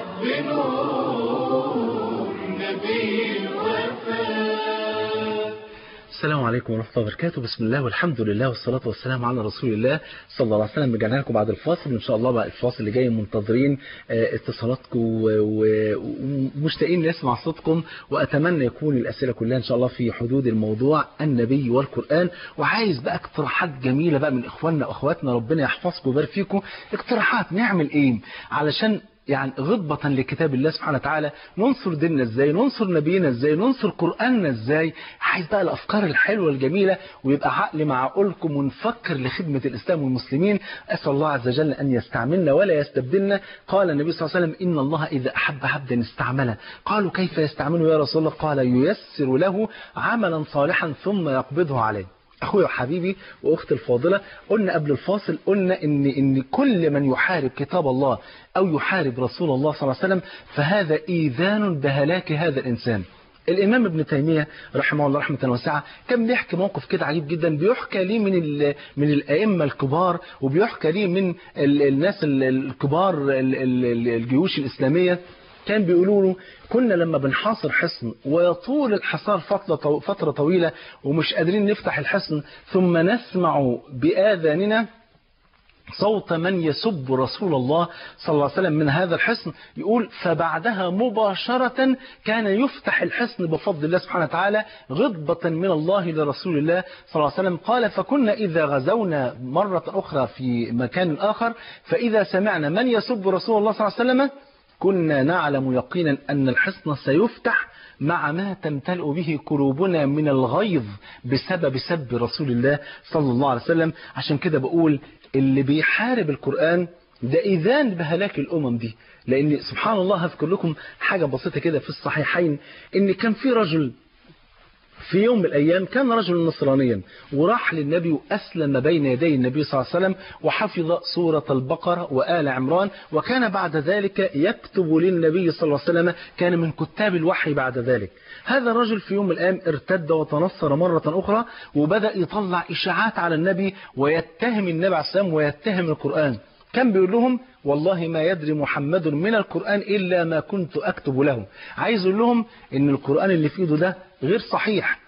بنور نبي الوفاء السلام عليكم ورحمة الله وبركاته بسم الله والحمد لله والصلاة والسلام على رسول الله صلى الله عليه وسلم رجعنا لكم بعد الفاصل إن شاء الله بعد الفاصل اللي جاي منتظرين آه، اتصالاتكم و- و- ومشتاقين نسمع صوتكم وأتمنى يكون الأسئلة كلها إن شاء الله في حدود الموضوع النبي والقرآن وعايز بقى اقتراحات جميلة بقى من إخواننا وأخواتنا ربنا يحفظكم ويبارك فيكم اقتراحات نعمل إيه علشان يعني غضبة لكتاب الله سبحانه وتعالى ننصر ديننا ازاي ننصر نبينا ازاي ننصر قرآننا ازاي عايز بقى الافكار الحلوة الجميلة ويبقى عقل مع عقولكم ونفكر لخدمة الاسلام والمسلمين اسأل الله عز وجل ان يستعملنا ولا يستبدلنا قال النبي صلى الله عليه وسلم ان الله اذا احب عبدا استعمله قالوا كيف يستعمله يا رسول الله قال ييسر له عملا صالحا ثم يقبضه عليه اخويا وحبيبي واختي الفاضله قلنا قبل الفاصل قلنا ان ان كل من يحارب كتاب الله او يحارب رسول الله صلى الله عليه وسلم فهذا ايذان بهلاك هذا الانسان الامام ابن تيميه رحمه الله رحمه واسعه كان بيحكي موقف كده عجيب جدا بيحكى ليه من ال- من الائمه الكبار وبيحكى ليه من ال- الناس ال- الكبار ال- ال- الجيوش الاسلاميه كان بيقولوا له كنا لما بنحاصر حصن ويطول الحصار فترة فترة طويلة ومش قادرين نفتح الحصن ثم نسمع بآذاننا صوت من يسب رسول الله صلى الله عليه وسلم من هذا الحصن يقول فبعدها مباشرة كان يفتح الحصن بفضل الله سبحانه وتعالى غضبة من الله لرسول الله صلى الله عليه وسلم قال فكنا إذا غزونا مرة أخرى في مكان آخر فإذا سمعنا من يسب رسول الله صلى الله عليه وسلم كنا نعلم يقينا أن الحصن سيفتح مع ما تمتلئ به قلوبنا من الغيظ بسبب سب رسول الله صلى الله عليه وسلم عشان كده بقول اللي بيحارب القرآن ده إذان بهلاك الأمم دي لأن سبحان الله هذكر لكم حاجة بسيطة كده في الصحيحين إن كان في رجل في يوم من الأيام كان رجل نصرانيا وراح للنبي وأسلم بين يدي النبي صلى الله عليه وسلم وحفظ سورة البقرة وآل عمران وكان بعد ذلك يكتب للنبي صلى الله عليه وسلم كان من كتاب الوحي بعد ذلك هذا الرجل في يوم من الأيام ارتد وتنصر مرة أخرى وبدأ يطلع إشاعات على النبي ويتهم النبي عليه السلام ويتهم القرآن كان بيقول لهم والله ما يدري محمد من القرآن إلا ما كنت أكتب له عايز أقول لهم إن القرآن اللي في إيده ده غير صحيح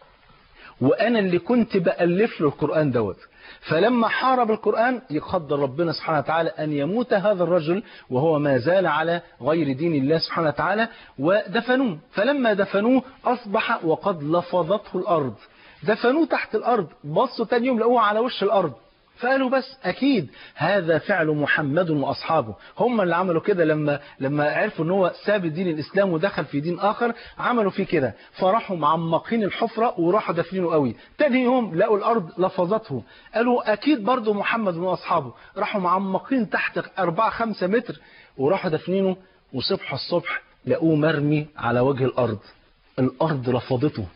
وأنا اللي كنت بألف له القرآن دوت فلما حارب القرآن يقدر ربنا سبحانه وتعالى أن يموت هذا الرجل وهو ما زال على غير دين الله سبحانه وتعالى ودفنوه فلما دفنوه أصبح وقد لفظته الأرض دفنوه تحت الأرض بصوا تاني يوم لقوه على وش الأرض فقالوا بس أكيد هذا فعل محمد وأصحابه هم اللي عملوا كده لما لما عرفوا ان هو ساب دين الإسلام ودخل في دين آخر عملوا فيه كده فراحوا معمقين الحفرة وراحوا دافنينه قوي تاني يوم لقوا الأرض لفظته قالوا أكيد برضه محمد وأصحابه راحوا معمقين تحت 4 5 متر وراحوا دافنينه وصبح الصبح لقوه مرمي على وجه الأرض الأرض رفضته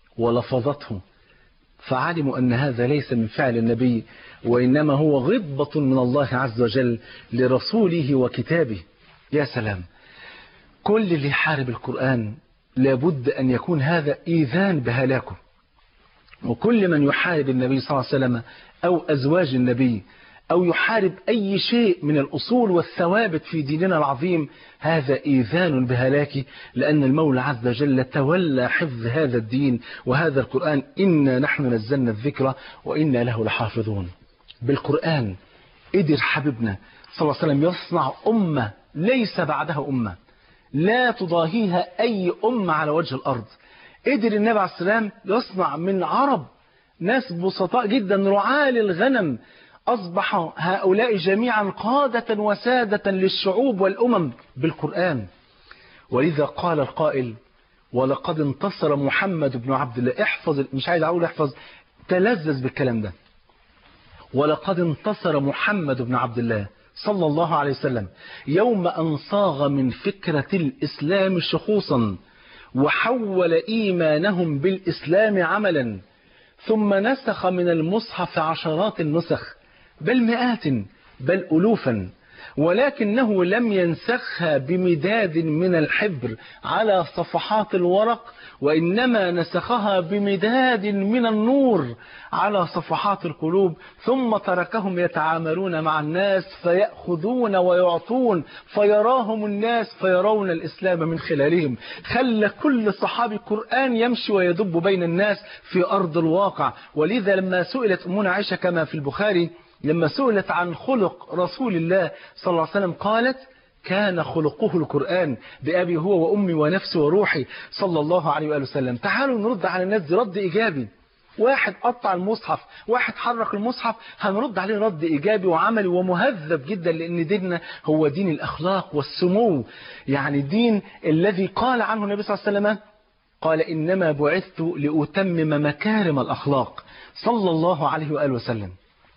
ولفظته فعلموا أن هذا ليس من فعل النبي وإنما هو غضبة من الله عز وجل لرسوله وكتابه يا سلام كل اللي يحارب القرآن لابد أن يكون هذا إيذان بهلاكه وكل من يحارب النبي صلى الله عليه وسلم أو أزواج النبي أو يحارب أي شيء من الأصول والثوابت في ديننا العظيم هذا إيذان بهلاكه لأن المولى عز وجل تولى حفظ هذا الدين وهذا القرآن إنا نحن نزلنا الذكر وإنا له لحافظون بالقرآن قدر حبيبنا صلى الله عليه وسلم يصنع أمة ليس بعدها أمة لا تضاهيها أي أمة على وجه الأرض قدر النبي عليه السلام يصنع من عرب ناس بسطاء جدا رعاة للغنم أصبح هؤلاء جميعا قادة وسادة للشعوب والأمم بالقرآن ولذا قال القائل ولقد انتصر محمد بن عبد الله احفظ مش عايز أقول احفظ تلذذ بالكلام ده ولقد انتصر محمد بن عبد الله صلى الله عليه وسلم يوم أن صاغ من فكرة الإسلام شخوصا وحول إيمانهم بالإسلام عملا ثم نسخ من المصحف عشرات النسخ بل مئات بل ألوفا ولكنه لم ينسخها بمداد من الحبر على صفحات الورق وإنما نسخها بمداد من النور على صفحات القلوب ثم تركهم يتعاملون مع الناس فيأخذون ويعطون فيراهم الناس فيرون الإسلام من خلالهم خلى كل صحابي قرآن يمشي ويدب بين الناس في أرض الواقع ولذا لما سئلت أمنا عائشة كما في البخاري لما سئلت عن خلق رسول الله صلى الله عليه وسلم قالت كان خلقه القرآن بأبي هو وأمي ونفسي وروحي صلى الله عليه وآله وسلم تعالوا نرد على الناس دي رد إيجابي واحد قطع المصحف واحد حرك المصحف هنرد عليه رد إيجابي وعملي ومهذب جدا لأن ديننا هو دين الأخلاق والسمو يعني دين الذي قال عنه النبي صلى الله عليه وسلم قال إنما بعثت لأتمم مكارم الأخلاق صلى الله عليه وآله وسلم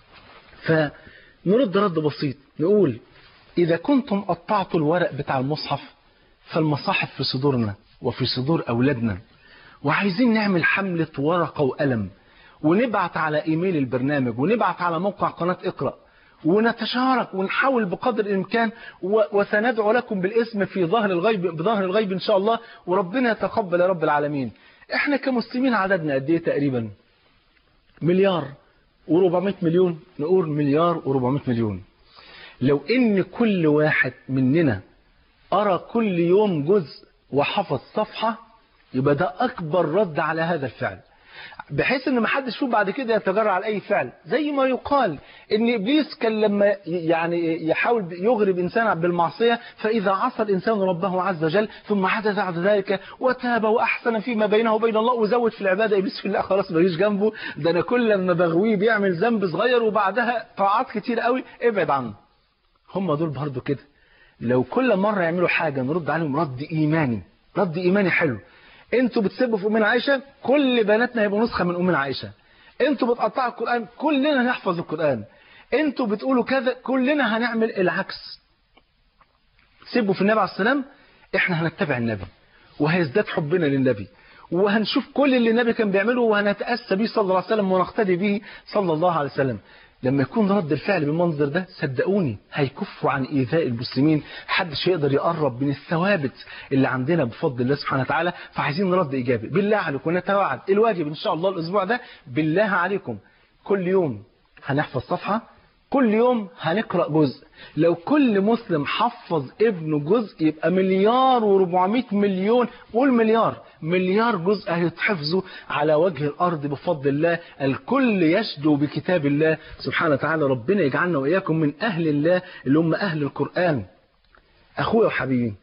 فنرد رد بسيط نقول إذا كنتم قطعتوا الورق بتاع المصحف فالمصاحف في صدورنا وفي صدور أولادنا وعايزين نعمل حملة ورقة وقلم ونبعت على إيميل البرنامج ونبعت على موقع قناة اقرأ ونتشارك ونحاول بقدر الإمكان وسندعو لكم بالاسم في ظهر الغيب بظهر الغيب إن شاء الله وربنا يتقبل يا رب العالمين احنا كمسلمين عددنا قد ايه تقريبا مليار و400 مليون نقول مليار و400 مليون لو ان كل واحد مننا أرى كل يوم جزء وحفظ صفحة يبقى ده أكبر رد على هذا الفعل بحيث ان ما حدش فيه بعد كده يتجرع على اي فعل زي ما يقال ان ابليس كان لما يعني يحاول يغرب انسان بالمعصيه فاذا عصى الانسان ربه عز وجل ثم عاد بعد ذلك وتاب واحسن فيما بينه وبين الله وزود في العباده ابليس في الله خلاص ما يجيش جنبه ده انا كل لما بغويه بيعمل ذنب صغير وبعدها طاعات كتير قوي ابعد عنه هم دول برضو كده لو كل مره يعملوا حاجه نرد عليهم رد ايماني رد ايماني حلو انتوا بتسبوا في امنا عائشه كل بناتنا هيبقوا نسخه من امنا عائشه انتوا بتقطعوا القران كلنا هنحفظ القران انتوا بتقولوا كذا كلنا هنعمل العكس سبوا في النبي عليه السلام احنا هنتبع النبي وهيزداد حبنا للنبي وهنشوف كل اللي النبي كان بيعمله وهنتأسى به صلى الله عليه وسلم ونقتدي به صلى الله عليه وسلم لما يكون رد الفعل بالمنظر ده صدقوني هيكفوا عن إيذاء المسلمين محدش يقدر يقرب من الثوابت اللي عندنا بفضل الله سبحانه وتعالى فعايزين رد إيجابي بالله عليكم نتوعد الواجب إن شاء الله الأسبوع ده بالله عليكم كل يوم هنحفظ صفحة كل يوم هنقرأ جزء لو كل مسلم حفظ ابنه جزء يبقى مليار و400 مليون قول مليار مليار جزء هيتحفظوا على وجه الأرض بفضل الله الكل يشدو بكتاب الله سبحانه وتعالى ربنا يجعلنا وإياكم من أهل الله اللي هم أهل القرآن أخويا وحبيبي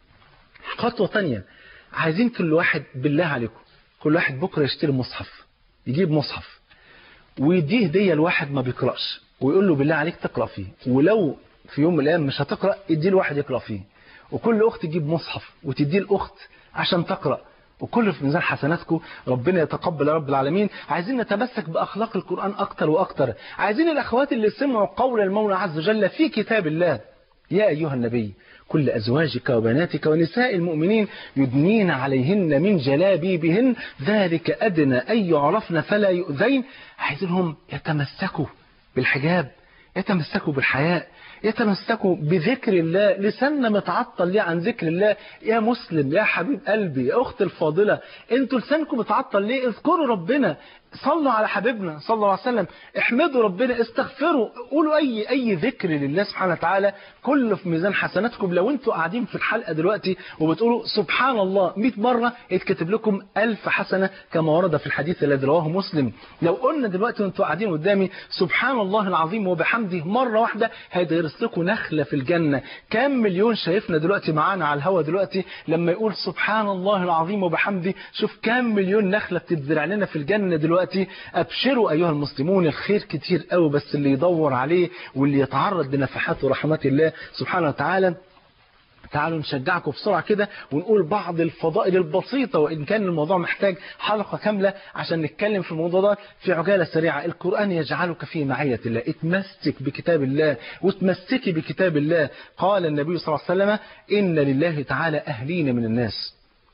خطوة تانية عايزين كل واحد بالله عليكم كل واحد بكرة يشتري مصحف يجيب مصحف ويديه هدية لواحد ما بيقرأش ويقول له بالله عليك تقرأ فيه ولو في يوم من الأيام مش هتقرأ اديه لواحد يقرأ فيه وكل أخت تجيب مصحف وتديه الأخت عشان تقرأ وكل في ميزان حسناتكم ربنا يتقبل يا رب العالمين عايزين نتمسك بأخلاق القرآن أكتر وأكتر عايزين الأخوات اللي سمعوا قول المولى عز وجل في كتاب الله يا أيها النبي كل أزواجك وبناتك ونساء المؤمنين يدنين عليهن من جلابيبهن ذلك أدنى أن يعرفن فلا يؤذين عايزينهم يتمسكوا بالحجاب يتمسكوا بالحياء يتمسكوا بذكر الله لساننا متعطل ليه عن ذكر الله يا مسلم يا حبيب قلبي يا أخت الفاضلة انتوا لسانكم متعطل ليه اذكروا ربنا صلوا على حبيبنا صلى الله عليه وسلم احمدوا ربنا استغفروا قولوا أي أي ذكر لله سبحانه وتعالى كله في ميزان حسناتكم لو انتوا قاعدين في الحلقة دلوقتي وبتقولوا سبحان الله 100 مرة يتكتب لكم ألف حسنة كما ورد في الحديث الذي رواه مسلم لو قلنا دلوقتي وانتوا قاعدين قدامي سبحان الله العظيم وبحمده مرة واحدة هيتغرس لكم نخلة في الجنة كام مليون شايفنا دلوقتي معانا على الهوا دلوقتي لما يقول سبحان الله العظيم وبحمده شوف كام مليون نخلة بتتزرع لنا في الجنة دلوقتي أبشروا أيها المسلمون الخير كتير قوي بس اللي يدور عليه واللي يتعرض لنفحات ورحمات الله سبحانه وتعالى تعالوا نشجعكم بسرعة كده ونقول بعض الفضائل البسيطة وإن كان الموضوع محتاج حلقة كاملة عشان نتكلم في الموضوع ده في عجالة سريعة القرآن يجعلك في معية الله اتمسك بكتاب الله وتمسكي بكتاب الله قال النبي صلى الله عليه وسلم إن لله تعالى أهلين من الناس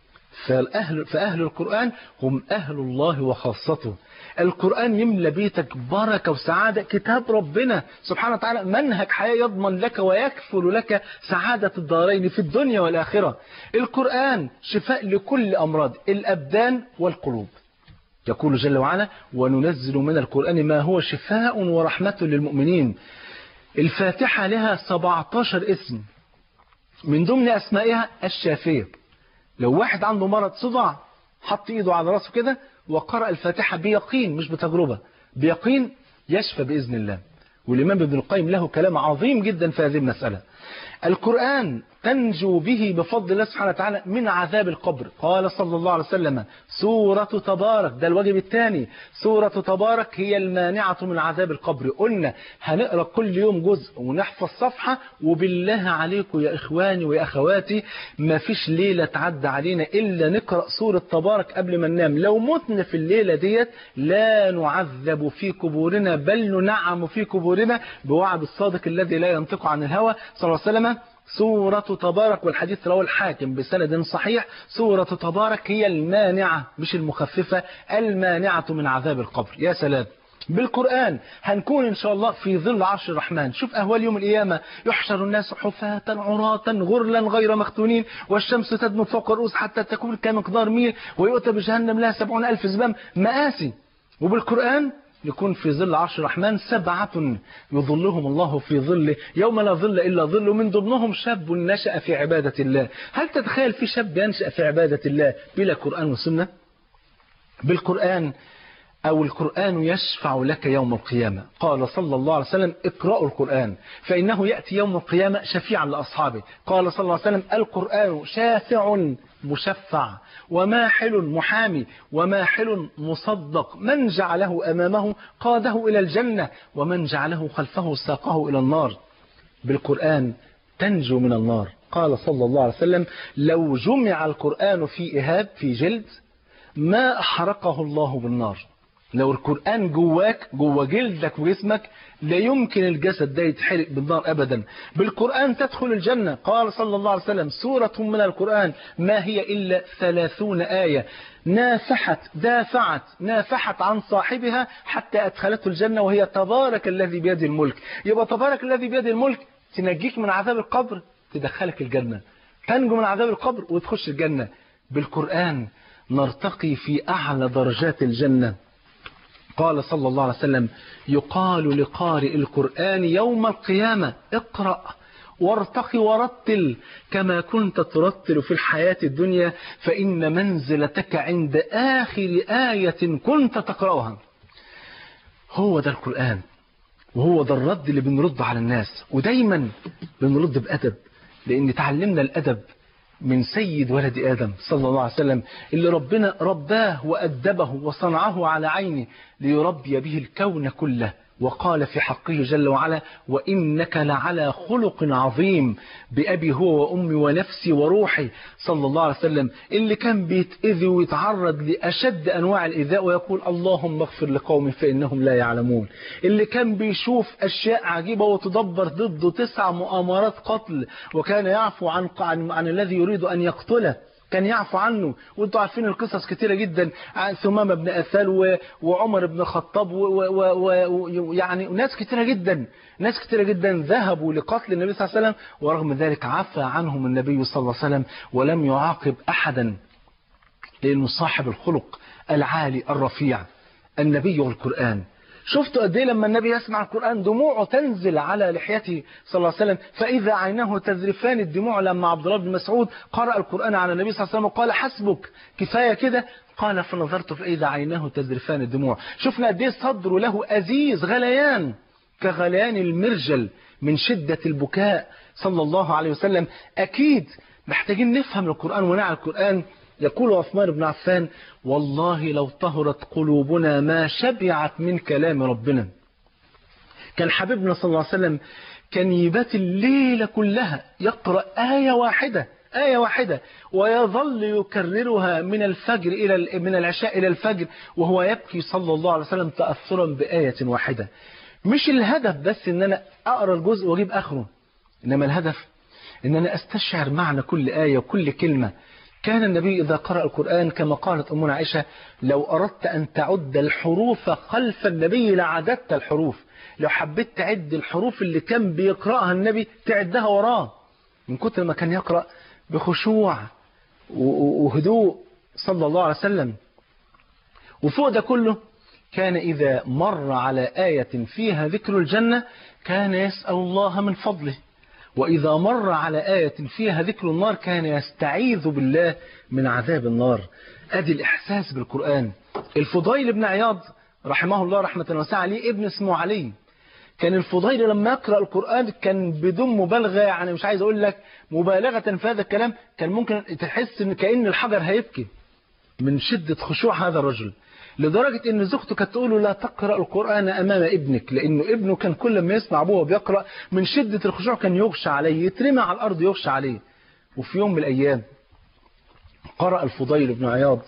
فأهل, فأهل القرآن هم أهل الله وخاصته القرآن يملى بيتك بركة وسعادة كتاب ربنا سبحانه وتعالى منهج حياة يضمن لك ويكفل لك سعادة الدارين في الدنيا والآخرة القرآن شفاء لكل أمراض الأبدان والقلوب يقول جل وعلا وننزل من القرآن ما هو شفاء ورحمة للمؤمنين الفاتحة لها 17 اسم من ضمن أسمائها الشافية لو واحد عنده مرض صدع حط ايده على راسه كده وقرأ الفاتحة بيقين مش بتجربة بيقين يشفى بإذن الله والإمام ابن القيم له كلام عظيم جدا في هذه المسألة القرآن تنجو به بفضل الله سبحانه وتعالى من عذاب القبر قال صلى الله عليه وسلم سورة تبارك ده الواجب الثاني سورة تبارك هي المانعة من عذاب القبر قلنا هنقرأ كل يوم جزء ونحفظ صفحة وبالله عليكم يا إخواني ويا أخواتي ما فيش ليلة تعدى علينا إلا نقرأ سورة تبارك قبل ما ننام لو متنا في الليلة ديت لا نعذب في قبورنا بل ننعم في قبورنا بوعد الصادق الذي لا ينطق عن الهوى صلى الله عليه وسلم سورة تبارك والحديث رواه الحاكم بسند صحيح سورة تبارك هي المانعة مش المخففة المانعة من عذاب القبر يا سلام بالقرآن هنكون إن شاء الله في ظل عرش الرحمن شوف أهوال يوم القيامة يحشر الناس حفاة عراة غرلا غير مختونين والشمس تدنو فوق الرؤوس حتى تكون كمقدار ميل ويؤتى بجهنم لها سبعون ألف زمام مآسي وبالقرآن يكون في ظل عرش الرحمن سبعة يظلهم الله في ظله يوم لا ظل إلا ظله من ضمنهم شاب نشأ في عبادة الله هل تتخيل في شاب ينشأ في عبادة الله بلا قرآن وسنة بالقرآن أو القرآن يشفع لك يوم القيامة قال صلى الله عليه وسلم اقرأوا القرآن فإنه يأتي يوم القيامة شفيعا لأصحابه قال صلى الله عليه وسلم القرآن شافع مشفع وماحل محامي وماحل مصدق من جعله أمامه قاده إلى الجنة ومن جعله خلفه ساقه إلى النار بالقرآن تنجو من النار قال صلى الله عليه وسلم لو جمع القرآن في إهاب في جلد ما أحرقه الله بالنار لو القرآن جواك جوا جلدك وجسمك لا يمكن الجسد ده يتحرق بالنار أبدا بالقرآن تدخل الجنة قال صلى الله عليه وسلم سورة من القرآن ما هي إلا ثلاثون آية نافحت دافعت نافحت عن صاحبها حتى أدخلته الجنة وهي تبارك الذي بيده الملك يبقى تبارك الذي بيده الملك تنجيك من عذاب القبر تدخلك الجنة تنجو من عذاب القبر وتخش الجنة بالقرآن نرتقي في أعلى درجات الجنة قال صلى الله عليه وسلم يقال لقارئ القرآن يوم القيامة اقرأ وارتقي ورتل كما كنت ترتل في الحياة الدنيا فإن منزلتك عند آخر آية كنت تقرأها هو ده القرآن وهو ده الرد اللي بنرد على الناس ودايما بنرد بأدب لأن تعلمنا الأدب من سيد ولد آدم صلى الله عليه وسلم اللي ربنا رباه وأدبه وصنعه على عينه ليربي به الكون كله وقال في حقه جل وعلا وإنك لعلى خلق عظيم بأبي هو وأمي ونفسي وروحي صلى الله عليه وسلم اللي كان بيتأذي ويتعرض لأشد أنواع الإيذاء ويقول اللهم اغفر لقومي فإنهم لا يعلمون اللي كان بيشوف أشياء عجيبة وتدبر ضده تسع مؤامرات قتل وكان يعفو عن, عن, عن الذي يريد أن يقتله كان يعفو عنه وانتوا عارفين القصص كتيرة جدا عن ثمامة بن أثال وعمر بن الخطاب ويعني ناس كتيرة جدا ناس كتيرة جدا ذهبوا لقتل النبي صلى الله عليه وسلم ورغم ذلك عفى عنهم النبي صلى الله عليه وسلم ولم يعاقب أحدا لأنه صاحب الخلق العالي الرفيع النبي والقرآن شفتوا قد ايه لما النبي يسمع القرآن دموعه تنزل على لحيته صلى الله عليه وسلم فإذا عيناه تذرفان الدموع لما عبد الله بن مسعود قرأ القرآن على النبي صلى الله عليه وسلم وقال حسبك كفاية كده قال فنظرت فإذا عيناه تذرفان الدموع شفنا قد ايه صدره له أزيز غليان كغليان المرجل من شدة البكاء صلى الله عليه وسلم أكيد محتاجين نفهم القرآن ونعي القرآن يقول عثمان بن عفان والله لو طهرت قلوبنا ما شبعت من كلام ربنا كان حبيبنا صلى الله عليه وسلم كان يبات الليلة كلها يقرأ آية واحدة آية واحدة ويظل يكررها من الفجر إلى من العشاء إلى الفجر وهو يبكي صلى الله عليه وسلم تأثرا بآية واحدة مش الهدف بس ان انا اقرا الجزء واجيب اخره انما الهدف ان انا استشعر معنى كل آية وكل كلمة كان النبي إذا قرأ القرآن كما قالت أمنا عائشة لو أردت أن تعد الحروف خلف النبي لعددت الحروف لو حبيت تعد الحروف اللي كان بيقرأها النبي تعدها وراه من كتر ما كان يقرأ بخشوع وهدوء صلى الله عليه وسلم وفوق ده كله كان إذا مر على آية فيها ذكر الجنة كان يسأل الله من فضله وإذا مر على آية فيها ذكر النار كان يستعيذ بالله من عذاب النار أدي الإحساس بالقرآن الفضيل بن عياض رحمه الله رحمة واسعة ليه ابن اسمه علي كان الفضيل لما يقرأ القرآن كان بدون مبالغة يعني مش عايز أقول لك مبالغة في هذا الكلام كان ممكن تحس إن كأن الحجر هيبكي من شدة خشوع هذا الرجل لدرجة ان زوجته كانت تقول له لا تقرأ القرآن امام ابنك لانه ابنه كان كل ما يسمع ابوه بيقرأ من شدة الخشوع كان يغشى عليه يترمى على الارض يغشى عليه وفي يوم من الايام قرأ الفضيل بن عياض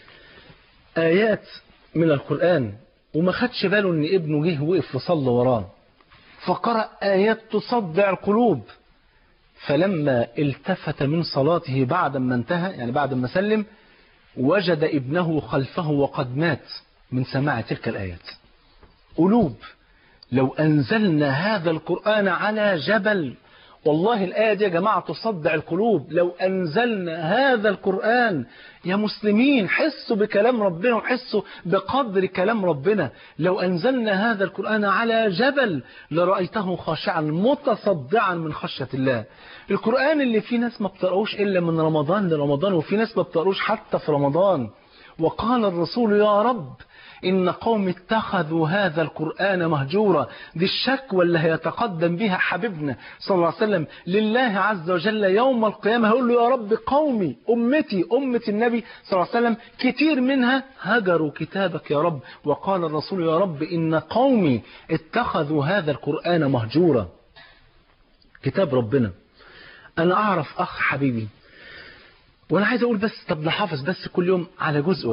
ايات من القرآن وما خدش باله ان ابنه جه وقف وصلى وراه فقرأ ايات تصدع القلوب فلما التفت من صلاته بعد ما انتهى يعني بعد ما سلم وجد ابنه خلفه وقد مات من سماع تلك الآيات قلوب لو أنزلنا هذا القرآن على جبل والله الآية دي يا جماعة تصدع القلوب لو أنزلنا هذا القرآن يا مسلمين حسوا بكلام ربنا وحسوا بقدر كلام ربنا لو أنزلنا هذا القرآن على جبل لرأيته خاشعا متصدعا من خشية الله القرآن اللي فيه ناس ما بتقروش إلا من رمضان لرمضان وفي ناس ما بتقروش حتى في رمضان وقال الرسول يا رب إن قوم اتخذوا هذا القرآن مهجورا دي الشكوى اللي هيتقدم بها حبيبنا صلى الله عليه وسلم لله عز وجل يوم القيامة هيقول له يا رب قومي أمتي أمة النبي صلى الله عليه وسلم كتير منها هجروا كتابك يا رب وقال الرسول يا رب إن قومي اتخذوا هذا القرآن مهجورا كتاب ربنا أنا أعرف أخ حبيبي وأنا عايز أقول بس طب نحافظ بس كل يوم على جزء واحد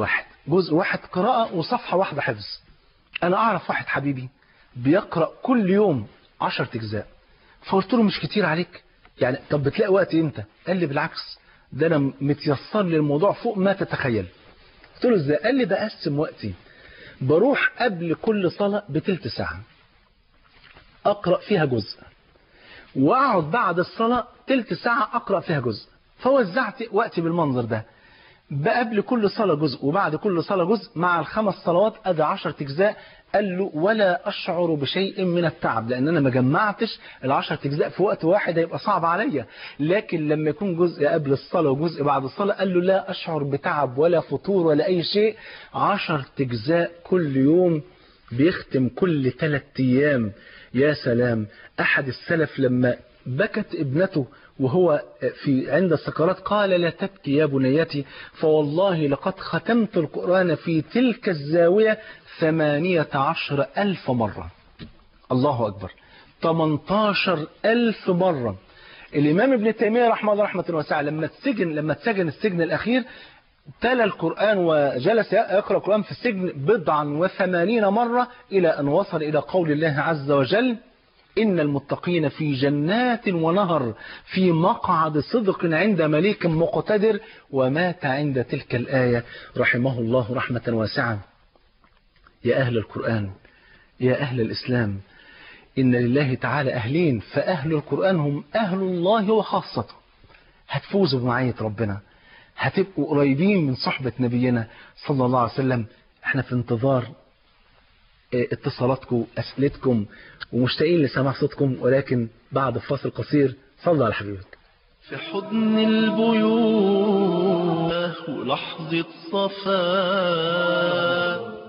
جزء واحد قراءة وصفحة واحدة حفظ أنا أعرف واحد حبيبي بيقرأ كل يوم عشرة أجزاء فقلت له مش كتير عليك يعني طب بتلاقي وقت إمتى قال لي بالعكس ده أنا متيسر لي الموضوع فوق ما تتخيل قلت له إزاي قال لي بقسم وقتي بروح قبل كل صلاة بتلت ساعة أقرأ فيها جزء وأقعد بعد الصلاة تلت ساعة أقرأ فيها جزء فوزعت وقتي بالمنظر ده قبل كل صلاة جزء وبعد كل صلاة جزء مع الخمس صلوات أدى عشرة أجزاء قال له ولا أشعر بشيء من التعب لأن أنا ما جمعتش العشرة أجزاء في وقت واحد هيبقى صعب عليا لكن لما يكون جزء قبل الصلاة وجزء بعد الصلاة قال له لا أشعر بتعب ولا فطور ولا أي شيء عشرة أجزاء كل يوم بيختم كل ثلاث أيام يا سلام أحد السلف لما بكت ابنته وهو في عند السكرات قال لا تبكي يا بنيتي فوالله لقد ختمت القرآن في تلك الزاوية ثمانية عشر ألف مرة الله أكبر 18 ألف مرة الإمام ابن تيمية رحمه الله رحمة واسعة لما اتسجن لما اتسجن السجن الأخير تلا القرآن وجلس يقرأ القرآن في السجن بضعا وثمانين مرة إلى أن وصل إلى قول الله عز وجل إن المتقين في جنات ونهر في مقعد صدق عند مليك مقتدر ومات عند تلك الآية رحمه الله رحمة واسعة يا أهل القرآن يا أهل الإسلام إن لله تعالى أهلين فأهل القرآن هم أهل الله وخاصته هتفوزوا بمعية ربنا هتبقوا قريبين من صحبة نبينا صلى الله عليه وسلم احنا في انتظار اتصالاتكم أسئلتكم ومشتاقين لسماع صوتكم ولكن بعد فاصل قصير صلوا على حبيبك في حضن البيوت ولحظة صفاء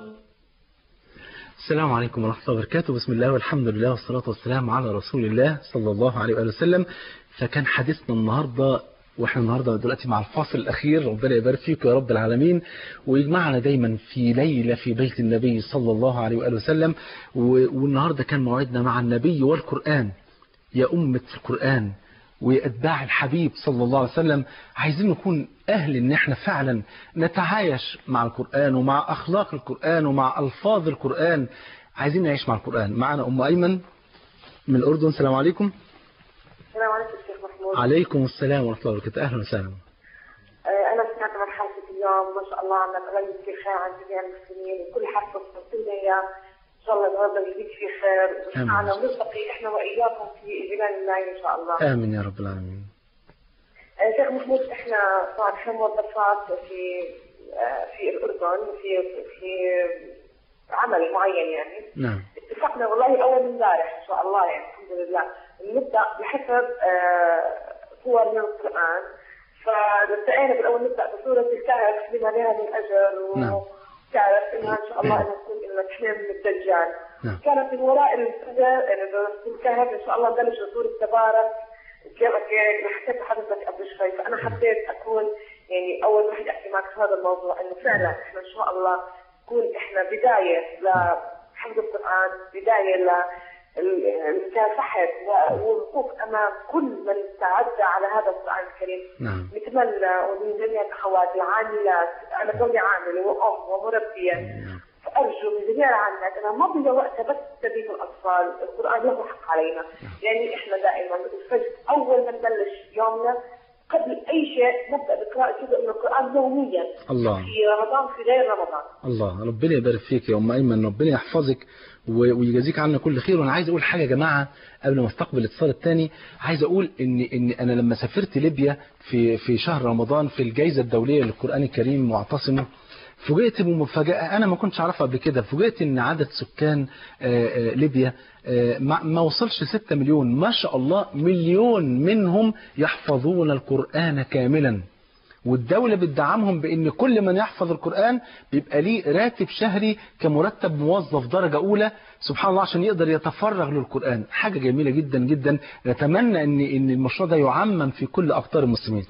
السلام عليكم ورحمة الله وبركاته بسم الله والحمد لله والصلاة والسلام على رسول الله صلى الله عليه وآله وسلم فكان حديثنا النهاردة واحنا النهاردة دلوقتي مع الفاصل الأخير ربنا يبارك فيكم يا رب العالمين ويجمعنا دايما في ليلة في بيت النبي صلى الله عليه وآله وسلم والنهاردة كان موعدنا مع النبي والقرآن يا أمة القرآن وأتباع الحبيب صلى الله عليه وسلم عايزين نكون أهل إن احنا فعلا نتعايش مع القرآن ومع أخلاق القرآن ومع ألفاظ القرآن عايزين نعيش مع القرآن معنا أم أيمن من الأردن السلام عليكم السلام عليكم شيخ محمود عليكم السلام ورحمة الله وبركاته أهلا وسهلا آه، أنا سمعت مرحلتك اليوم ما شاء الله عم تغيب في خير عن جميع المسلمين وكل حرف قلت لنا إياه إن شاء الله ربنا يزيد في خير ونسمعنا ونلتقي إحنا وإياكم في جبال الله إن شاء الله آمين يا رب العالمين آه، شيخ محمود إحنا طبعا إحنا موظفات في آه، في الأردن في في عمل معين يعني نعم اتفقنا والله اول امبارح ان شاء الله يعني الحمد لله نبدا بحفظ آه، صور من القران فابتدينا بالاول نبدا بسوره الكهف لما لها من اجر نعم. وتعرف انها ان شاء الله انها تكون انها تحمي من الدجال نعم. كانت من وراء الفجر يعني بسورة الكهف ان شاء الله نبلش بسوره تبارك كما حكيت حضرتك قبل شوي فانا حبيت اكون يعني اول واحد احكي معك في هذا الموضوع انه فعلا احنا ان شاء الله تكون احنا بدايه لحفظ القران بدايه ل المكافحة والوقوف أمام كل من تعدى على هذا القرآن الكريم نعم نتمنى ومن جميع الأخوات العاملات أنا كوني عاملة وأم ومربية نعم. فأرجو من جميع العاملات أنا ما بضيع وقتها بس تبين الأطفال القرآن له حق علينا يعني إحنا دائما الفجر أول ما نبلش يومنا قبل أي شيء نبدأ بقراءة جزء من القرآن يوميا الله في رمضان في غير رمضان الله ربنا يبارك فيك يا ام ايمن ربنا يحفظك و- ويجازيك عنا كل خير وانا عايز اقول حاجه يا جماعه قبل ما استقبل الاتصال الثاني عايز اقول ان ان انا لما سافرت ليبيا في في شهر رمضان في الجائزه الدوليه للقران الكريم معتصمه فوجئت بمفاجاه انا ما كنتش اعرفها قبل كده فوجئت ان عدد سكان آه، آه، ليبيا آه، ما ما وصلش 6 مليون ما شاء الله مليون منهم يحفظون القران كاملا والدولة بتدعمهم بأن كل من يحفظ القرآن بيبقى ليه راتب شهري كمرتب موظف درجة أولى سبحان الله عشان يقدر يتفرغ للقرآن حاجة جميلة جدا جدا نتمنى أن أن المشروع ده يعمم في كل أقطار المسلمين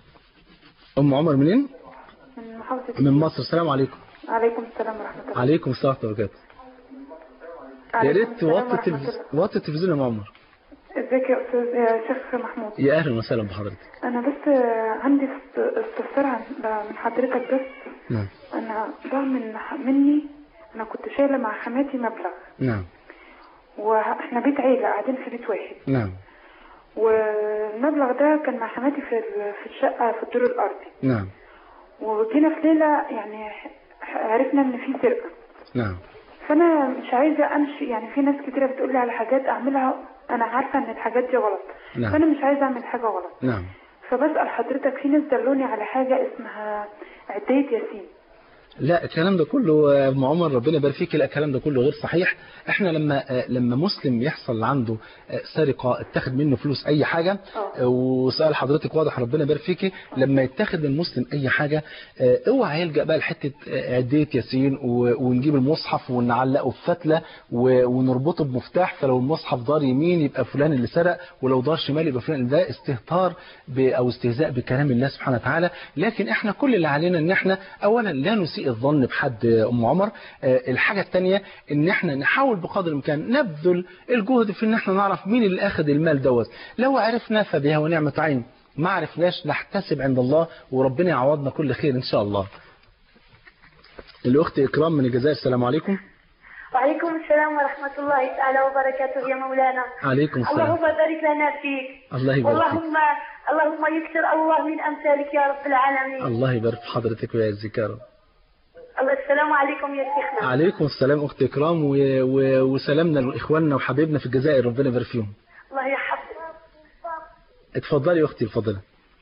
أم عمر منين؟ من محافظة من مصر السلام عليكم عليكم السلام ورحمة الله عليكم السلام ورحمة الله وبركاته يا عليكم ريت السلام توطي ورحمة التلفز- الله. وطي التلفزيون يا أم عمر ازيك يا استاذ يا شيخ محمود يا اهلا وسهلا بحضرتك انا بس آه، عندي است- استفسار عن من حضرتك بس نعم انا ضاع من مني انا كنت شايله مع حماتي مبلغ نعم واحنا بيت عيله قاعدين في بيت واحد نعم والمبلغ ده كان مع حماتي في ال- في الشقه في الدور الارضي نعم وجينا في ليله يعني ح- عرفنا ان في سرقه نعم فانا مش عايزه امشي يعني في ناس كتيره بتقول لي على حاجات اعملها انا عارفه ان الحاجات دي غلط نعم. فانا مش عايزه اعمل حاجه غلط نعم فبسال حضرتك في ناس دلوني على حاجه اسمها عديه ياسين لا الكلام ده كله يا ام عمر ربنا يبارك فيك لا الكلام ده كله غير صحيح احنا لما آه، لما مسلم يحصل عنده آه، سرقه اتاخد منه فلوس اي حاجه آه، وسؤال حضرتك واضح ربنا يبارك فيكي لما يتاخد من المسلم اي حاجه آه، اوعى يلجا بقى لحته آه، عديه ياسين و- ونجيب المصحف ونعلقه في فتله و- ونربطه بمفتاح فلو المصحف دار يمين يبقى فلان اللي سرق ولو دار شمال يبقى فلان ده استهتار ب- او استهزاء بكلام الله سبحانه وتعالى لكن احنا كل اللي علينا ان احنا اولا لا نسيء الظن بحد آه، ام عمر آه، الحاجه الثانيه ان احنا نحاول بقدر الامكان نبذل الجهد في ان احنا نعرف مين اللي اخذ المال دوت لو عرفنا فبها ونعمه عين ما عرفناش نحتسب عند الله وربنا يعوضنا كل خير ان شاء الله الاخت اكرام من الجزائر السلام عليكم وعليكم السلام ورحمة الله تعالى وبركاته يا مولانا عليكم السلام اللهم بارك لنا فيك الله يبارك فيك اللهم اللهم يكثر الله من أمثالك يا رب العالمين الله يبارك في حضرتك ويعزك يا رب الله السلام عليكم يا شيخنا عليكم السلام اخت اكرام و... و... وسلامنا لاخواننا وحبايبنا في الجزائر ربنا يبارك فيهم الله يحفظك اتفضلي يا اختي اتفضلي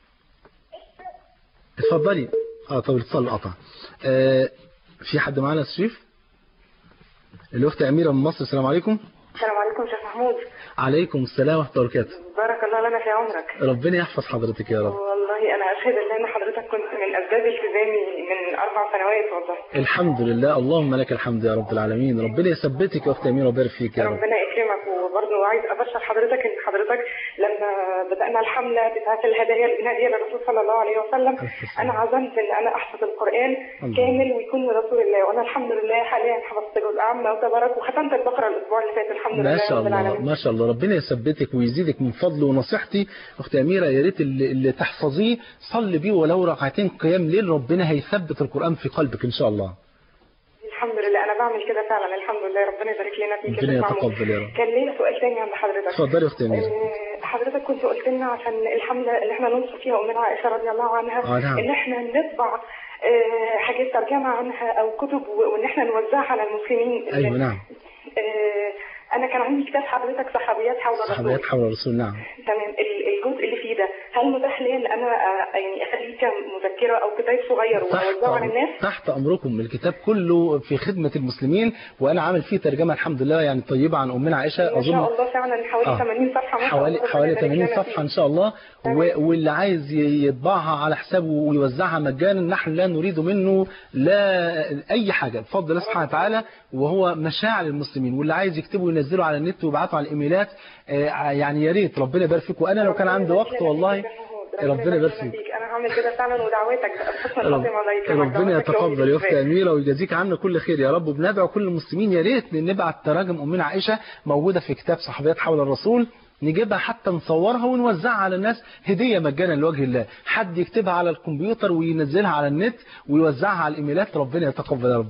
اتفضلي اه طب الاتصال قطع آه في حد معانا يا شريف الاخت اميره من مصر السلام عليكم السلام عليكم شيخ محمود عليكم السلام ورحمه الله وبركاته بارك الله لنا في عمرك ربنا يحفظ حضرتك يا رب والله انا اشهد ان انا حضرتك كنت من اسباب التزامي من اربع سنوات والله الحمد لله اللهم لك الحمد يا رب العالمين ربنا يثبتك يا اخت اميره ويبارك فيك يا رب ربنا يكرمك وبرضه عايز ابشر حضرتك ان حضرتك لما بدانا الحمله بتاعه الهدايا الهديه للرسول صلى الله عليه وسلم انا عزمت ان انا احفظ القران الله. كامل ويكون من رسول الله وانا الحمد لله حاليا حفظت جزء عامه وتبارك وختمت البقره الاسبوع اللي فات الحمد ما لله شاء رب الله العالمين ما شاء الله ربنا يثبتك ويزيدك من فضله ونصيحتي اخت اميره يا ريت اللي, اللي تحفظيه صلي بيه ولو ركعتين قيام ليل ربنا هيثبت القران في قلبك ان شاء الله الحمد لله انا بعمل كده فعلا الحمد لله ربنا يبارك لنا فيك ربنا يا شيخ محمود. يتقبل يا رب كان ليا سؤال تاني عند حضرتك اتفضلي يا اخت اميره آه، حضرتك كنت قلت لنا عشان الحمله اللي احنا ننصر فيها امنا عائشه رضي الله عنها آه، نعم. ان احنا نطبع آه، حاجات ترجمه عنها او كتب و- وان احنا نوزعها على المسلمين ايوه نعم آه، انا كان عندي كتاب حضرتك صحابيات حول الرسول صحابيات حول الرسول نعم تمام ال- الجزء اللي فيه ده هل متاح لي ان انا آه، يعني اخليه كمذكره او كتاب صغير واوزعه على الناس؟ تحت امركم الكتاب كله في خدمه المسلمين وانا عامل فيه ترجمه الحمد لله يعني طيبه عن امنا عائشه ما اظن شاء الله فعلا حوالي آه. 80 صفحه ما شاء حوالي الله، حوالي ربنا يبارك 80 لنا صفحه فيه. ان شاء الله و- واللي عايز ي- يطبعها على حسابه ويوزعها مجانا نحن لا نريد منه لا اي حاجه بفضل الله سبحانه وتعالى وهو مشاعر المسلمين واللي عايز يكتبه وينزله على النت ويبعته على الايميلات آه، يعني يا ريت ربنا يبارك فيك وانا لو كان عندي وقت والله ربنا يبارك فيك فيك انا هعمل كده فعلا ودعواتك بحسن الخاتمه الله يكرمك ربنا دعواتك يتقبل يا لهم اخت بالذات. اميره ويجازيك عنا كل خير يا رب وبندعو كل المسلمين يا ريت نبعت تراجم امنا عائشه موجوده في كتاب صحابيات حول الرسول نجيبها حتى نصورها ونوزعها على الناس هديه مجانا لوجه الله حد يكتبها على الكمبيوتر وينزلها على النت ويوزعها على الايميلات ربنا يتقبل يا رب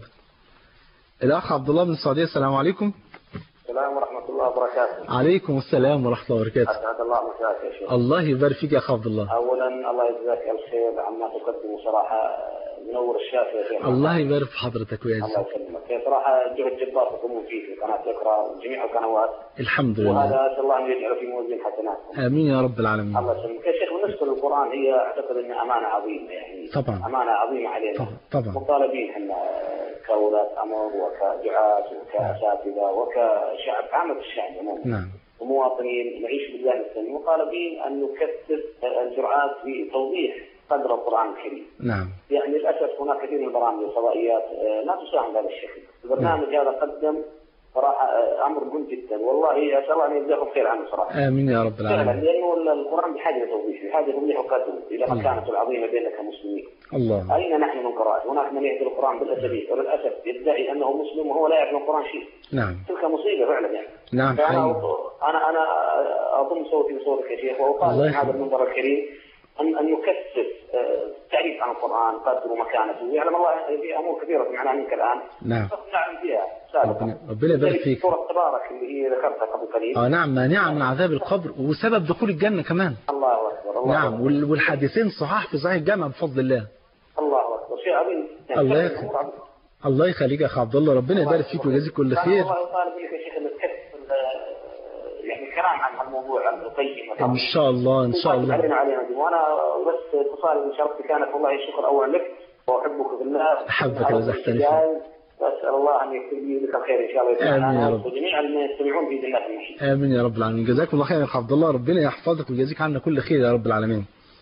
الاخ عبد الله من السعوديه السلام عليكم السلام ورحمة الله وبركاته عليكم السلام ورحمه الله وبركاته أسعد الله مساك يا شيخ الله يبارك فيك يا اخ عبد الله أولا الله يجزاك الخير عما تقدم صراحة منور الشافي يا شيخ الله يبارك في حضرتك الله ويعزك يسلمك هي صراحة جهد جبار تقومون فيه في قناة اقرا وجميع القنوات الحمد لله وهذا أسأل الله أن يجعله في موازين حسناتكم امين يا رب العالمين الله يسلمك يا شيخ بالنسبة للقرآن هي أعتقد أنها أمانة عظيمة يعني طبعا أمانة عظيمة علينا طبعا طبعا مطالبين احنا كولاة أمر وكدعاة وكأساتذة وكشعب عامة الشعب عموما نعم ومواطنين نعيش بالله السلمي مطالبين أن نكثف الجرعات في توضيح قدر القرآن الكريم نعم يعني للأسف هناك كثير من البرامج والفضائيات آه، لا تساهم بهذا الشكل البرنامج هذا قدم صراحة آه، أمر مهم جدا والله أسأل الله أن يجزاكم خير عنه صراحة امين يا رب فعلا العالمين لأنه القرآن بحاجة لتوضيح بحاجة توضيح وقدره إلى الله. مكانته العظيمة بيننا كمسلمين الله أين نحن من قراءة هناك من يأتي القرآن بالأساليب وللأسف يدعي أنه مسلم وهو لا يعرف من القرآن شيء نعم تلك مصيبة فعلا يعني نعم فأنا حقيقي انا انا اضم صوتي بصوتك يا شيخ واقال الله من هذا المنبر الكريم ان ان يكثف آه، التعريف عن القران قدر ومكانته ويعلم الله في امور كثيره سمعناها منك الان نعم نعلم فيها سابقا ربنا ربنا يبارك فيك سوره تبارك اللي هي ذكرتها قبل قليل اه نعم مانعة من عذاب القبر وسبب دخول الجنة كمان الله اكبر الله نعم أكبر. وال- والحديثين صحاح في صحيح الجامع بفضل الله الله اكبر شيء عظيم يعني الله فعلاً يخليك. أمور عظيمة. الله يخليك يا اخ عبد الله ربنا يبارك فيك ويجازيك كل كان خير الله يطالب منك يا شيخ انك تكتب ال- يعني كلام عن الموضوع عن القيم ان شاء الله ان شاء الله علينا علينا دي. وانا بس اتصالي بشرفتي كانت والله الشكر اولا لك واحبك بالله أحبك وزحتني فيك. جاي. واسال الله ان يكتب لي لك الخير ان شاء الله ويجعلنا آمين يا أنا رب. وجميع من يستمعون في جنات المحيط امين يا رب العالمين جزاكم الله خير يا اخ عبد الله ربنا يحفظك ويجازيك عنا كل خير يا رب العالمين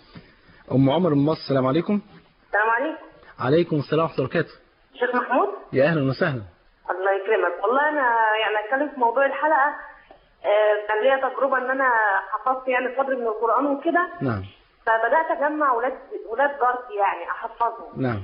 ام عمر من مصر السلام عليكم السلام عليكم عليكم السلام ورحمه الله وبركاته شيخ محمود يا اهلا وسهلا الله يكرمك والله انا يعني اتكلم في موضوع الحلقه آه، كان ليا تجربه ان انا حفظت يعني قدر من القران وكده نعم فبدات اجمع ولاد ولاد جارتي يعني احفظهم نعم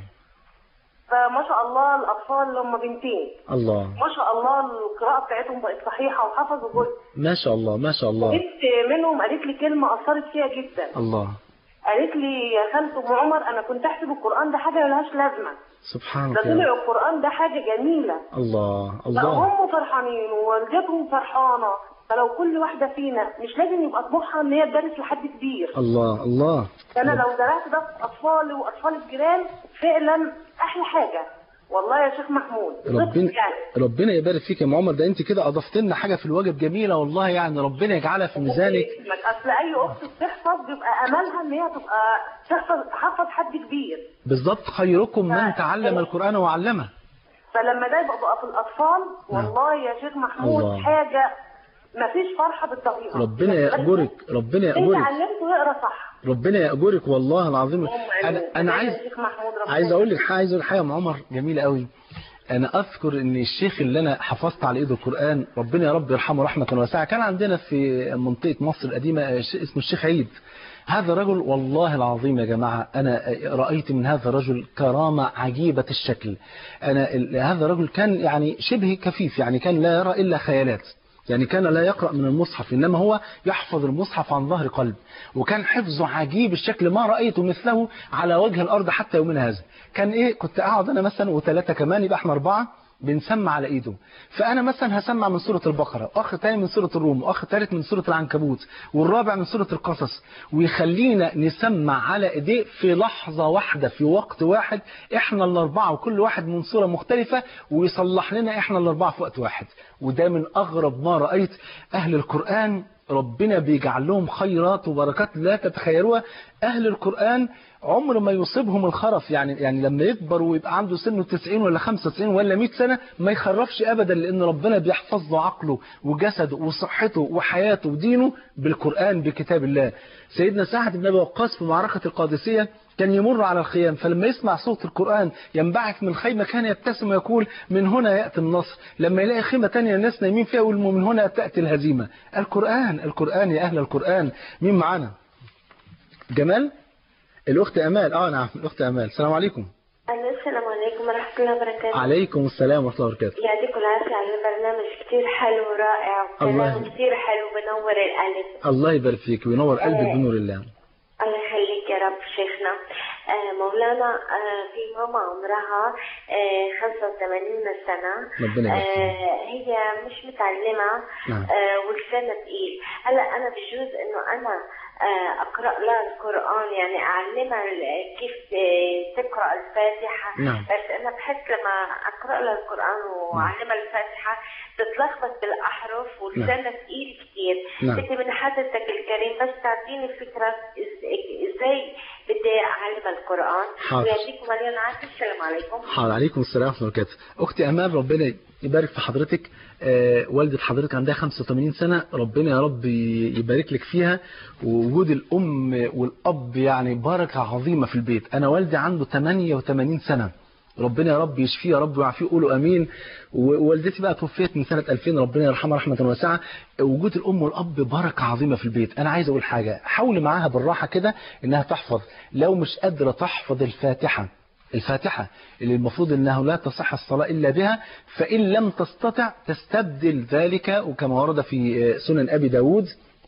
فما شاء الله الاطفال اللي هم بنتين الله ما شاء الله القراءه بتاعتهم بقت صحيحه وحفظوا جزء ما شاء الله ما شاء الله بنت منهم قالت لي كلمه اثرت فيها جدا الله قالت لي يا خالة ام عمر انا كنت احسب القران ده حاجه ملهاش لازمه سبحانك ده يا طلع رب القران ده حاجه جميله الله لا الله هم فرحانين ووالدتهم فرحانه فلو كل واحده فينا مش لازم يبقى طموحها ان هي تدرس لحد كبير الله الله انا لو زرعت ده في اطفالي واطفال الجيران فعلا احلى حاجه والله يا شيخ محمود ربنا يعني ربنا يبارك فيك يا ام عمر ده انت كده اضفت لنا حاجه في الواجب جميله والله يعني ربنا يجعلها في ميزانك اسمك اصل اي اخت بتحفظ بيبقى املها ان هي تبقى تحفظ تحفظ حد كبير بالظبط خيركم من تعلم القران وعلمه فلما ده يبقى بقى في الاطفال والله يا شيخ محمود الله. حاجه ما فيش فرحه بالطبيعه ربنا يأجرك ربنا انت يأجرك علمته يقرا صح ربنا يأجرك والله العظيم اللهم انا آمين. انا عايز يا شيخ محمود ربنا عايز اقول لك حاجه عايز اقول حاجه يا ام عمر جميله قوي انا اذكر ان الشيخ اللي انا حفظت على ايده القران ربنا يا رب يرحمه رحمه واسعه كان عندنا في منطقه مصر القديمه آه، ش- اسمه الشيخ عيد هذا الرجل والله العظيم يا جماعه انا آه، رايت من هذا الرجل كرامه عجيبه الشكل انا ال- هذا الرجل كان يعني شبه كفيف يعني كان لا يرى الا خيالات يعني كان لا يقرأ من المصحف إنما هو يحفظ المصحف عن ظهر قلب وكان حفظه عجيب الشكل ما رأيت مثله على وجه الأرض حتى يومنا هذا كان إيه كنت أقعد أنا مثلا وثلاثة كمان يبقى إحنا أربعة بنسمع على ايده فانا مثلا هسمع من سوره البقره اخ تاني من سوره الروم واخ ثالث من سوره العنكبوت والرابع من سوره القصص ويخلينا نسمع على ايديه في لحظه واحده في وقت واحد احنا الاربعه وكل واحد من سوره مختلفه ويصلح لنا احنا الاربعه في وقت واحد وده من اغرب ما رايت اهل القران ربنا بيجعل لهم خيرات وبركات لا تتخيلوها اهل القران عمر ما يصيبهم الخرف يعني يعني لما يكبر ويبقى عنده سنه 90 ولا 95 ولا 100 سنه ما يخرفش ابدا لان ربنا بيحفظ له عقله وجسده وصحته وحياته ودينه بالقران بكتاب الله سيدنا سعد بن ابي وقاص في معركه القادسيه كان يمر على الخيام فلما يسمع صوت القرآن ينبعث من الخيمة كان يبتسم ويقول من هنا يأتي النصر لما يلاقي خيمة تانية الناس نايمين فيها يقول من هنا تأتي الهزيمة القرآن القرآن يا أهل القرآن مين معانا جمال الأخت أمال آه نعم الأخت أمال السلام عليكم السلام عليكم ورحمة الله وبركاته عليكم السلام ورحمة الله وبركاته يعطيكم العافية على البرنامج كتير حلو ورائع الله. وكلام كتير حلو بنور القلب الله يبارك فيك وينور قلبك آه. بنور الله الله يخليك يا رب شيخنا آه مولانا آه في ماما عمرها آه 85 سنة ربنا يبارك فيك. آه هي مش متعلمة نعم. آه ولسانها تقيل هلا أنا بجوز إنه أنا آه أقرأ لها القرآن يعني أعلمها ال- كيف آه، تقرأ الفاتحة نعم. بس أنا بحس لما أقرأ لها القرآن وأعلمها الفاتحة تتلخبط بالأحرف ولسانها ثقيل كثير نعم. بدي من حضرتك الكريم بس تعطيني فكرة إز- ازاي بدي اعلم القران حاضر. ويعطيكم مليون عافيه السلام عليكم حاضر عليكم السلام ورحمة الله وبركاته أختي أمال ربنا يبارك في حضرتك آه، والدة حضرتك عندها 85 سنة ربنا يا رب يبارك لك فيها ووجود الأم والأب يعني بركة عظيمة في البيت أنا والدي عنده 88 سنة ربنا يا رب يشفيه يا رب ويعافيه قولوا امين ووالدتي بقى توفيت من سنه 2000 ربنا يرحمها رحمه واسعه وجود الام والاب بركه عظيمه في البيت انا عايز اقول حاجه حاول معاها بالراحه كده انها تحفظ لو مش قادره تحفظ الفاتحه الفاتحة اللي المفروض أنه لا تصح الصلاة إلا بها فإن لم تستطع تستبدل ذلك وكما ورد في سنن أبي داود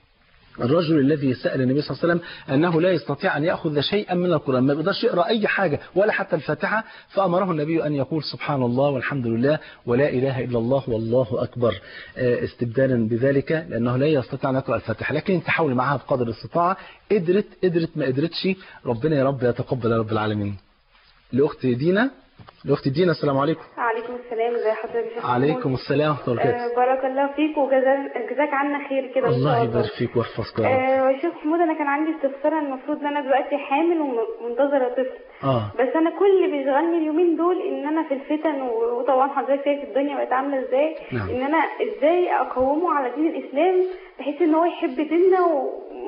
الرجل الذي سأل النبي صلى الله عليه وسلم أنه لا يستطيع أن يأخذ شيئا من القرآن ما بيقدرش يقرأ أي حاجة ولا حتى الفاتحة فأمره النبي أن يقول سبحان الله والحمد لله ولا إله إلا الله والله أكبر استبدالا بذلك لأنه لا يستطيع أن يقرأ الفاتحة لكن انت حاول معها بقدر الاستطاعة قدرت قدرت ما قدرتش ربنا يا رب يتقبل يا رب العالمين لأخت دينا لأخت دينا السلام عليكم عليكم السلام ازي حضرتك يا شيخ عليكم السلام ورحمة الله وبركاته آه بارك الله فيك وجزاك عنا خير كده ان الله شاء يبارك فيك ويحفظك يا رب آه يا شيخ محمود انا كان عندي استفسار المفروض ان انا دلوقتي حامل ومنتظره طفل اه بس انا كل اللي بيشغلني اليومين دول ان انا في الفتن وطبعا حضرتك شايف الدنيا بقت عامله ازاي نعم. ان انا ازاي اقومه على دين الاسلام بحيث ان هو يحب ديننا و...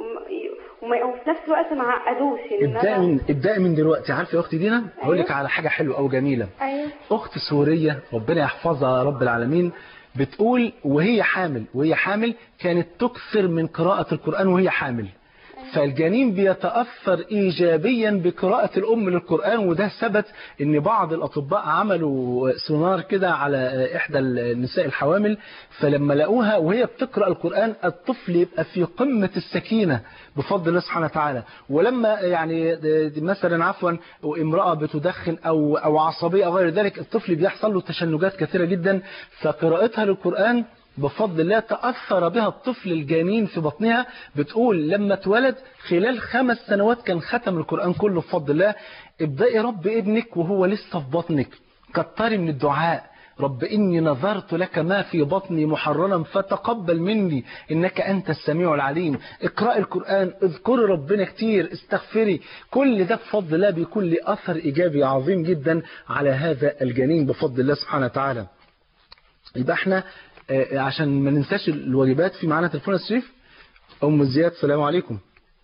وما- وفي نفس الوقت ما عقدوش ان ابدأي انا من ابدأي من دلوقتي عارفه يا اختي دينا هقول لك على حاجه حلوه او جميله ايوه اخت سوريه ربنا يحفظها يا رب العالمين بتقول وهي حامل وهي حامل كانت تكثر من قراءه القران وهي حامل فالجنين بيتأثر إيجابيا بقراءة الأم للقرآن وده ثبت إن بعض الأطباء عملوا سونار كده على إحدى النساء الحوامل فلما لقوها وهي بتقرأ القرآن الطفل يبقى في قمة السكينة بفضل الله سبحانه وتعالى ولما يعني مثلا عفوا امرأة بتدخن أو أو عصبية أو غير ذلك الطفل بيحصل له تشنجات كثيرة جدا فقراءتها للقرآن بفضل الله تأثر بها الطفل الجنين في بطنها بتقول لما اتولد خلال خمس سنوات كان ختم القرآن كله بفضل الله ابدأي رب ابنك وهو لسه في بطنك كتري من الدعاء رب إني نظرت لك ما في بطني محررا فتقبل مني إنك أنت السميع العليم اقرأ القرآن اذكري ربنا كتير استغفري كل ده بفضل الله بيكون له أثر إيجابي عظيم جدا على هذا الجنين بفضل الله سبحانه وتعالى يبقى احنا آه، عشان ما ننساش الواجبات في معانا تليفون الشريف أم زياد السلام عليكم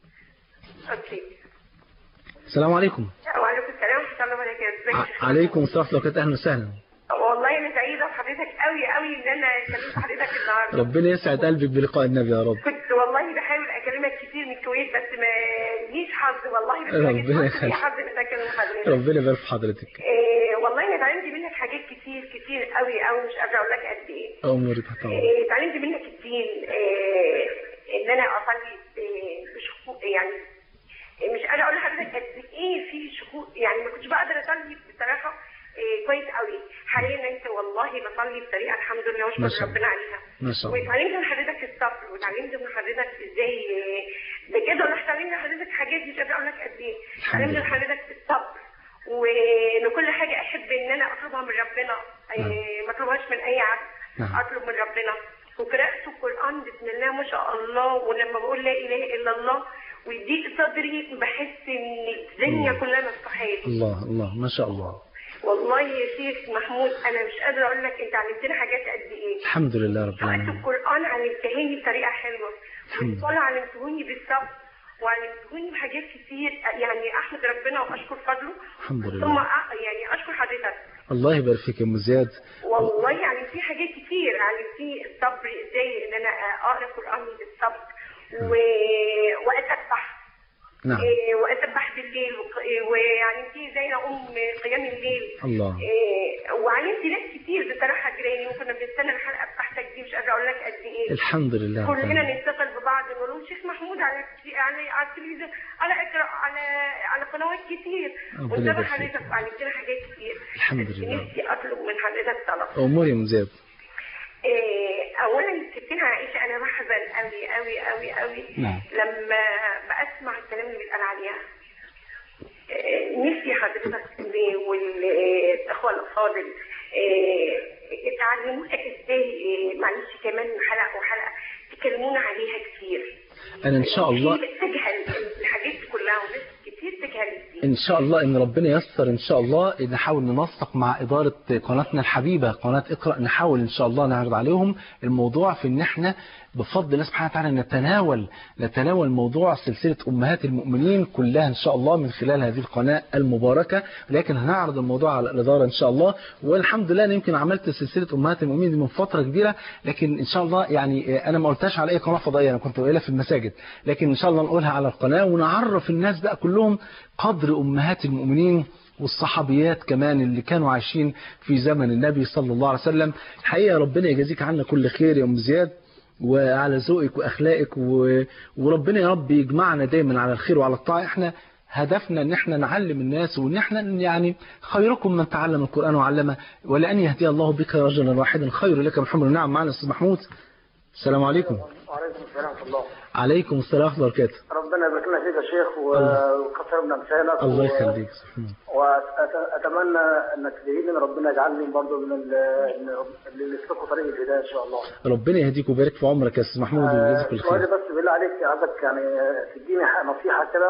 اوكي السلام عليكم وعليكم السلام ورحمه الله وبركاته ازيك يا شيخ؟ عليكم السلام ورحمة الله أهلا وسهلا والله انا سعيده بحضرتك قوي قوي ان انا كلمت حضرتك النهارده ربنا يسعد قلبك بلقاء النبي يا رب كنت والله بحاول اكلمك كتير من الكويت بس ما ليش حظ والله بس ما جيتش ربنا حظ- يخليك. في حظ ان اكلم حضرتك ربنا يبارك في حضرتك إيه والله انا اتعلمت منك حاجات كتير كتير قوي قوي مش قادره اقول لك قد ايه أمورك طبعا إيه، اتعلمت منك الدين إيه، ان انا اصلي ب- بشكوك يعني مش قادره اقول لحضرتك قد ايه في شكوك يعني ما كنتش بقدر اصلي بصراحه إيه، كويس قوي حاليا انت والله بصلي بطريقه الحمد لله ما واشكر شاء الله. ربنا عليها ما شاء الله واتعلمت من حضرتك الصبر واتعلمت من حضرتك ازاي إيه، بجد والله اتعلمت من حضرتك حاجات مش قادره اقول لك قد ايه الحمد اتعلمت من لله. حضرتك الصبر وان كل حاجه احب ان انا اطلبها من ربنا إيه، ما اطلبهاش من اي عبد نعم. اطلب من ربنا وقرات القران بسم الله ما شاء الله ولما بقول لا اله الا الله ويضيق صدري بحس ان الدنيا كلها مفتوحه لي الله الله ما شاء الله والله يا شيخ محمود انا مش قادره اقول لك انت علمتني حاجات قد ايه الحمد لله رب قرات العالمين القران علمتهاني بطريقه حلوه الحمد لله والصلاه علمتهوني بالصبر وعلمتهوني بحاجات كتير يعني احمد ربنا واشكر فضله الحمد ثم لله أ- يعني اشكر حضرتك الله يبارك فيك يا أم زياد والله يعني في حاجات كتير يعني في الصبر ازاي ان انا اقرا القران بالصبر و... واسبح نعم إيه، واسبح بالليل وق- إيه، ويعني في زي اقوم قيام الليل الله إيه، وعلمت ناس كتير بصراحه جيراني وكنا بنستنى الحلقه بتاعتك دي مش قادره اقول لك قد ايه الحمد لله رب كلنا العالمين. نتصل ببعض نقول لهم شيخ محمود على التلي- على على التلفزيون على اقرا على على قنوات كتير ربنا ونتابع يبارك فيك. حضرتك وعلمتنا حاجات كتير الحمد بس لله نفسي اطلب من حضرتك طلب أمور يا أم زياد إيه، اولا ستنا عائشه انا بحزن قوي قوي قوي قوي نعم. لما بسمع الكلام اللي بيتقال عليها إيه، نفسي حضرتك والاخوه الافاضل إيه، تعلمونا ازاي إيه، معلش كمان حلقه وحلقه تكلمونا عليها كتير أنا إن شاء الله في تجهل الحاجات دي كلها وناس كتير تجهل دي إن شاء الله إن ربنا ييسر إن شاء الله نحاول ننسق مع إدارة قناتنا الحبيبة قناة اقرأ نحاول إن شاء الله نعرض عليهم الموضوع في إن إحنا بفضل الله سبحانه وتعالى نتناول نتناول موضوع سلسلة أمهات المؤمنين كلها إن شاء الله من خلال هذه القناة المباركة لكن هنعرض الموضوع على الإدارة إن شاء الله والحمد لله أنا يمكن عملت سلسلة أمهات المؤمنين دي من فترة كبيرة لكن إن شاء الله يعني أنا ما قلتهاش على أي قناة فضائية أنا كنت قايلها في المساجد لكن إن شاء الله نقولها على القناة ونعرف الناس بقى كلهم قدر أمهات المؤمنين والصحابيات كمان اللي كانوا عايشين في زمن النبي صلى الله عليه وسلم الحقيقة ربنا يجازيك عنا كل خير يا أم زياد وعلى ذوقك وأخلاقك و... وربنا يا رب يجمعنا دايما على الخير وعلى الطاعة احنا هدفنا ان احنا نعلم الناس وان احنا يعني خيركم من تعلم القرآن وعلمه ولأن يهدي الله بك رجلا واحدا خير لك من حمر النعم معنا استاذ محمود السلام عليكم وعليكم السلام ورحمة الله عليكم السلام ورحمة الله وبركاته ربنا يبارك لنا فيك يا شيخ ويكثر من امثالك الله و- يخليك واتمنى انك تدعي لي ربنا يجعلني برضه من ال- اللي يسلكوا طريق الهدايه ان شاء الله. ربنا يهديك ويبارك في عمرك يا استاذ محمود ويجزيك كل سؤالي خير بس بالله عليك عايزك يعني تديني ح- نصيحه كده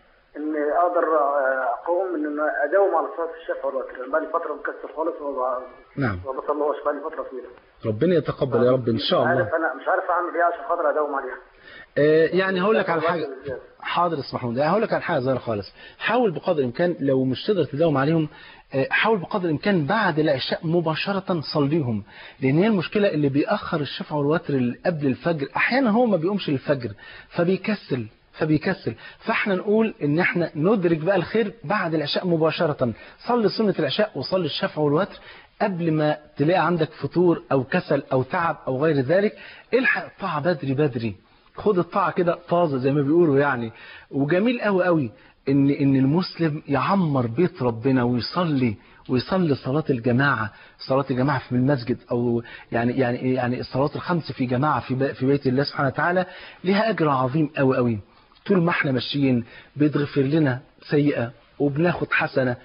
ان اقدر اقوم ان أنا اداوم على صلاه الشفع والوتر لأن بقالي فتره مكسر خالص وما نعم بصليهاش بقالي فتره طويله. ربنا يتقبل يا رب ان شاء مش الله عارف انا مش عارف اعمل ايه عشان خاطر اداوم عليها. آه، يعني هقول لك على حاجة حاضر اسمح لي هقول لك على حاجة صغيرة خالص حاول بقدر الإمكان لو مش تقدر تداوم عليهم آه، حاول بقدر الإمكان بعد العشاء مباشرة صليهم لأن هي المشكلة اللي بيأخر الشفع والوتر اللي قبل الفجر أحيانا هو ما بيقومش الفجر فبيكسل فبيكسل فاحنا نقول ان احنا ندرك بقى الخير بعد العشاء مباشرة صلي سنة العشاء وصلي الشفع والوتر قبل ما تلاقي عندك فطور او كسل او تعب او غير ذلك الحق الطاعة بدري بدري خد الطاعة كده طازة زي ما بيقولوا يعني وجميل قوي قوي ان ان المسلم يعمر بيت ربنا ويصلي ويصلي صلاة الجماعة صلاة الجماعة في المسجد أو يعني يعني يعني الصلاة الخمس في جماعة في بي- في بيت الله سبحانه وتعالى لها أجر عظيم قوي قوي طول ما احنا ماشيين بيتغفر لنا سيئة وبناخد حسنة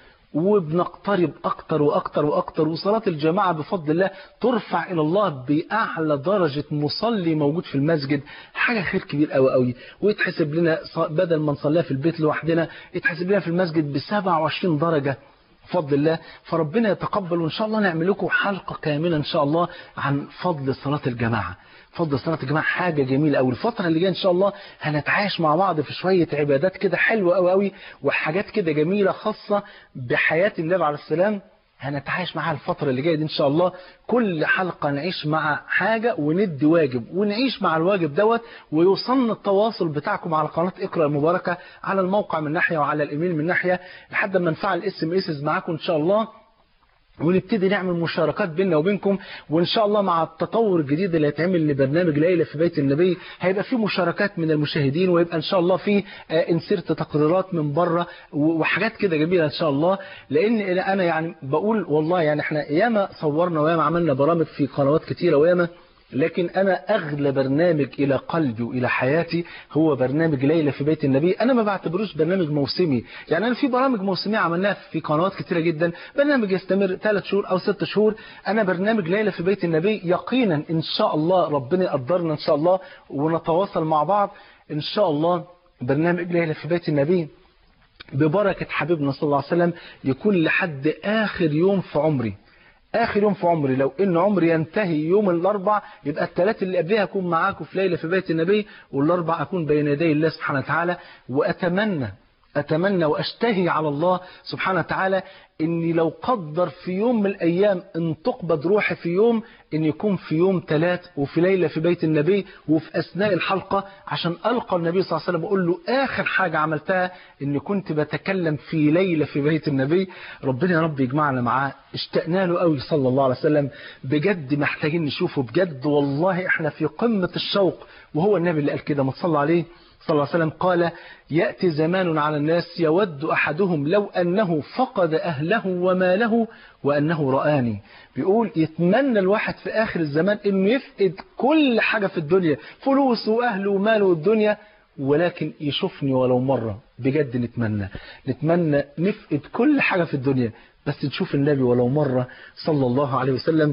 وبنقترب أكتر وأكتر وأكتر وصلاة الجماعة بفضل الله ترفع إلى الله بأعلى درجة مصلي موجود في المسجد حاجة خير كبير قوي قوي ويتحسب لنا ص- بدل ما نصليها في البيت لوحدنا يتحسب لنا في المسجد ب 27 درجة بفضل الله فربنا يتقبل وإن شاء الله نعمل لكم حلقة كاملة إن شاء الله عن فضل صلاة الجماعة فضل صلاة الجماعة حاجة جميلة أوي الفترة اللي جاية إن شاء الله هنتعايش مع بعض في شوية عبادات كده حلوة أوي أوي وحاجات كده جميلة خاصة بحياة النبي عليه السلام هنتعايش معاها الفترة اللي جاية دي إن شاء الله كل حلقة نعيش مع حاجة وندي واجب ونعيش مع الواجب دوت ويوصلنا التواصل بتاعكم على قناة اقرأ المباركة على الموقع من ناحية وعلى الإيميل من ناحية لحد ما نفعل اس ام اس معاكم إن شاء الله ونبتدي نعمل مشاركات بيننا وبينكم وان شاء الله مع التطور الجديد اللي هيتعمل لبرنامج ليلى في بيت النبي هيبقى في مشاركات من المشاهدين ويبقى ان شاء الله في آه، انسرت تقريرات من بره و- وحاجات كده جميله ان شاء الله لان انا يعني بقول والله يعني احنا ياما صورنا وياما عملنا برامج في قنوات كتيره وياما لكن أنا أغلى برنامج إلى قلبي وإلى حياتي هو برنامج ليلى في بيت النبي أنا ما بعتبروش برنامج موسمي يعني أنا في برامج موسمية عملناها في قنوات كتيرة جدا برنامج يستمر ثلاث شهور أو ست شهور أنا برنامج ليلى في بيت النبي يقينا إن شاء الله ربنا يقدرنا إن شاء الله ونتواصل مع بعض إن شاء الله برنامج ليلى في بيت النبي ببركة حبيبنا صلى الله عليه وسلم يكون لحد آخر يوم في عمري آخر يوم في عمري لو إن عمري ينتهي يوم الأربع يبقى الثلاث اللي قبلها أكون معاكم في ليلة في بيت النبي والأربع أكون بين يدي الله سبحانه وتعالى وأتمنى أتمنى وأشتهي على الله سبحانه وتعالى إني لو قدر في يوم من الأيام إن تقبض روحي في يوم إن يكون في يوم ثلاث وفي ليلة في بيت النبي وفي أثناء الحلقة عشان ألقى النبي صلى الله عليه وسلم وأقول له آخر حاجة عملتها إني كنت بتكلم في ليلة في بيت النبي ربنا يا رب يجمعنا معاه اشتقنا له قوي صلى الله عليه وسلم بجد محتاجين نشوفه بجد والله احنا في قمة الشوق وهو النبي اللي قال كده ما تصلى عليه صلى الله عليه وسلم قال يأتي زمان على الناس يود أحدهم لو أنه فقد أهله وماله وأنه رآني بيقول يتمنى الواحد في آخر الزمان أنه يفقد كل حاجة في الدنيا فلوسه وأهله وماله والدنيا ولكن يشوفني ولو مرة بجد نتمنى نتمنى نفقد كل حاجة في الدنيا بس نشوف النبي ولو مرة صلى الله عليه وسلم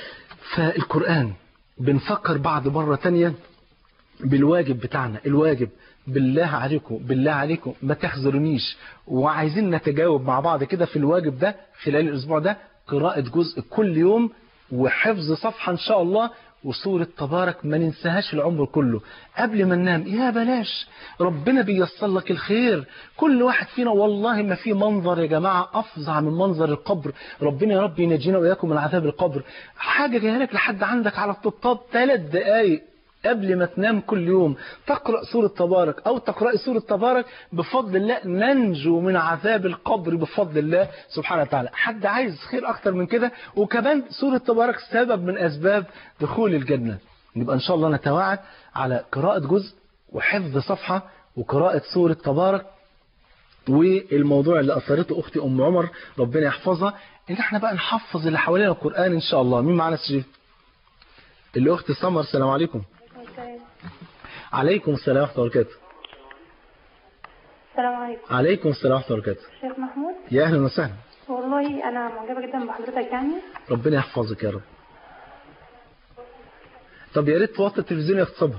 فالقرآن بنفكر بعد مرة تانية بالواجب بتاعنا الواجب بالله عليكم بالله عليكم ما تخزرنيش وعايزين نتجاوب مع بعض كده في الواجب ده خلال الأسبوع ده قراءة جزء كل يوم وحفظ صفحة إن شاء الله وسورة تبارك ما ننساهاش العمر كله قبل ما ننام يا بلاش ربنا بيصل لك الخير كل واحد فينا والله ما في منظر يا جماعة أفظع من منظر القبر ربنا يا رب ينجينا وإياكم من عذاب القبر حاجة جايه لك لحد عندك على الطبطاب ثلاث دقايق قبل ما تنام كل يوم تقرأ سورة تبارك أو تقرأي سورة تبارك بفضل الله ننجو من عذاب القبر بفضل الله سبحانه وتعالى حد عايز خير أكتر من كده وكمان سورة تبارك سبب من أسباب دخول الجنة يبقى إن شاء الله نتواعد على قراءة جزء وحفظ صفحة وقراءة سورة تبارك والموضوع اللي أثرته أختي أم عمر ربنا يحفظها إن احنا بقى نحفظ اللي حوالينا القرآن إن شاء الله مين معانا الشريف الأخت سمر السلام عليكم عليكم السلام ورحمة الله وبركاته السلام عليكم عليكم السلام ورحمة الله وبركاته شيخ محمود يا أهلا وسهلا والله انا معجبه جدا بحضرتك يعني ربنا يحفظك يا رب طب يا ريت توطي التلفزيون يا أخت صبر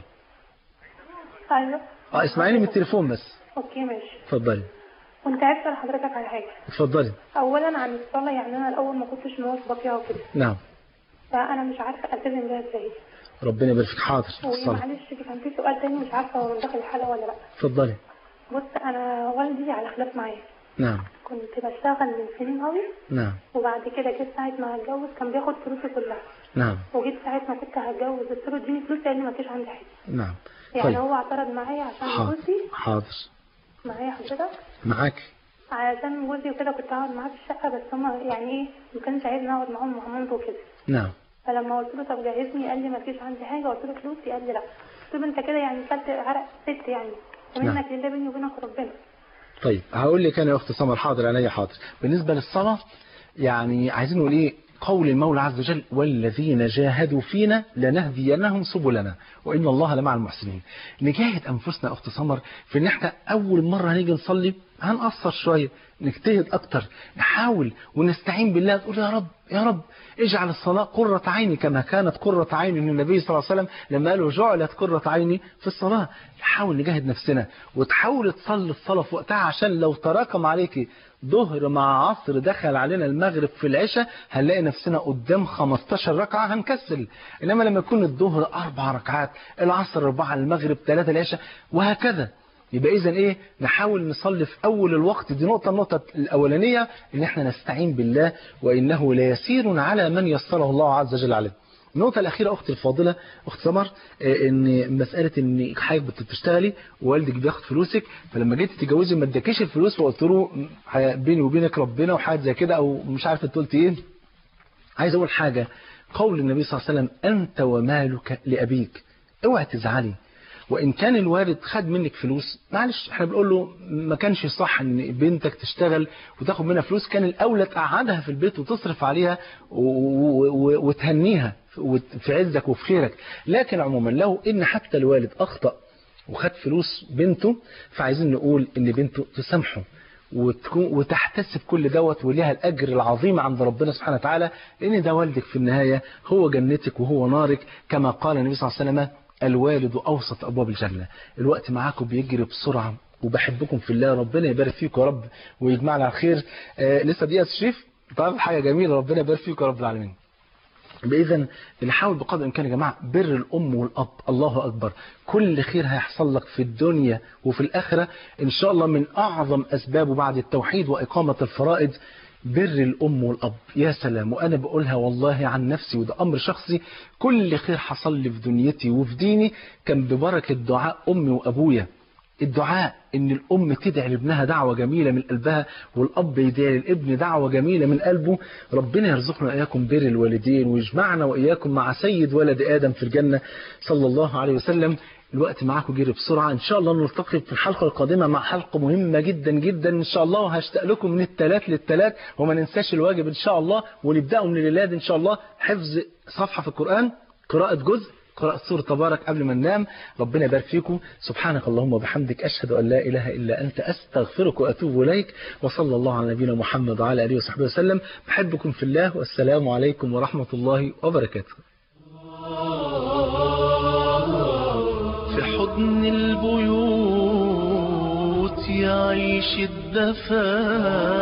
ايوه اه اسمعيني من التليفون بس اوكي ماشي اتفضلي كنت عايز اسال حضرتك على حاجه اتفضلي اولا عن الصلاه يعني انا الاول ما كنتش مواظبه فيها وكده نعم فانا مش عارفه التزم بيها ازاي ربنا يبارك فيك حاضر الصلاة ومعلش كان في سؤال تاني مش عارفه هو من داخل الحلقه ولا لا اتفضلي بص انا والدي على خلاف معايا نعم كنت بشتغل من سنين قوي نعم وبعد كده جيت ساعه ما هتجوز كان بياخد فلوسي كلها نعم وجيت ساعه ما كنت هتجوز قلت له اديني فلوس لان ما فيش عندي حاجه نعم يعني طيب هو اعترض معايا عشان حاضر جوزي حاضر معايا حضرتك معاك عشان جوزي وكده كنت اقعد معاه في الشقه بس هما يعني ايه ما كانش عايزني اقعد معاهم مع مامته وكده نعم فلما قلت له طب جهزني قال لي ما فيش عندي حاجه قلت له فلوسي قال لي لا قلت له انت كده يعني كلت عرق ست يعني نعم. ومنك لله بيني وبينك ربنا طيب هقول لك انا يا اخت سمر حاضر عينيا حاضر بالنسبه للصلاه يعني عايزين نقول ايه قول المولى عز وجل والذين جاهدوا فينا لنهدينهم سبلنا وان الله لمع المحسنين نجاهد انفسنا يا اخت سمر في ان احنا اول مره هنيجي نصلي هنقصر شويه نجتهد اكتر نحاول ونستعين بالله تقول يا رب يا رب اجعل الصلاة قرة عيني كما كانت قرة عين النبي صلى الله عليه وسلم لما قالوا جعلت قرة عيني في الصلاة نحاول نجاهد نفسنا وتحاول تصلي الصلاة في وقتها عشان لو تراكم عليك ظهر مع عصر دخل علينا المغرب في العشاء هنلاقي نفسنا قدام 15 ركعة هنكسل إنما لما يكون الظهر أربع ركعات العصر أربعة المغرب ثلاثة العشاء وهكذا يبقى اذا ايه نحاول نصلي في اول الوقت دي نقطه النقطه الاولانيه ان احنا نستعين بالله وانه ليسير على من يسره الله عز وجل عليه النقطة الأخيرة أختي الفاضلة أخت سمر آه، إن مسألة إن حضرتك بتشتغلي ووالدك بياخد فلوسك فلما جيت تتجوزي ما اداكيش الفلوس وقلت له م- بيني وبينك ربنا وحاجة زي كده أو مش عارف أنت قلت إيه عايز أقول حاجة قول النبي صلى الله عليه وسلم أنت ومالك لأبيك اوعى تزعلي وإن كان الوالد خد منك فلوس معلش احنا بنقول له ما كانش صح ان بنتك تشتغل وتاخد منها فلوس كان الأولى تقعدها في البيت وتصرف عليها و- و- و- وتهنيها وت- في عزك وفي خيرك لكن عموما لو ان حتى الوالد أخطأ وخد فلوس بنته فعايزين نقول ان بنته تسامحه وتكون وتحتسب كل دوت وليها الأجر العظيم عند ربنا سبحانه وتعالى لأن ده والدك في النهاية هو جنتك وهو نارك كما قال النبي صلى الله عليه وسلم الوالد أوسط أبواب الجنة الوقت معاكم بيجري بسرعة وبحبكم في الله ربنا يبارك فيكم يا رب ويجمعنا على خير آه لسه دقيقة شريف طيب حاجة جميلة ربنا يبارك فيكم يا رب العالمين بإذن بنحاول بقدر الإمكان يا جماعة بر الأم والأب الله أكبر كل خير هيحصل لك في الدنيا وفي الآخرة إن شاء الله من أعظم أسبابه بعد التوحيد وإقامة الفرائض بر الأم والأب يا سلام وأنا بقولها والله عن نفسي وده أمر شخصي كل خير حصل لي في دنيتي وفي ديني كان ببركة دعاء أمي وأبويا الدعاء ان الام تدعي لابنها دعوه جميله من قلبها والاب يدعي للابن دعوه جميله من قلبه ربنا يرزقنا اياكم بر الوالدين ويجمعنا واياكم مع سيد ولد ادم في الجنه صلى الله عليه وسلم الوقت معاكم جري بسرعه ان شاء الله نلتقي في الحلقه القادمه مع حلقه مهمه جدا جدا ان شاء الله وهشتاق لكم من الثلاث للثلاث وما ننساش الواجب ان شاء الله ونبداوا من الليلاد ان شاء الله حفظ صفحه في القران قراءه جزء قراءة سورة تبارك قبل ما ننام ربنا يبارك فيكم سبحانك اللهم وبحمدك أشهد أن لا إله إلا أنت أستغفرك وأتوب إليك وصلى الله على نبينا محمد وعلى آله وصحبه وسلم بحبكم في الله والسلام عليكم ورحمة الله وبركاته في حضن البيوت يعيش الدفا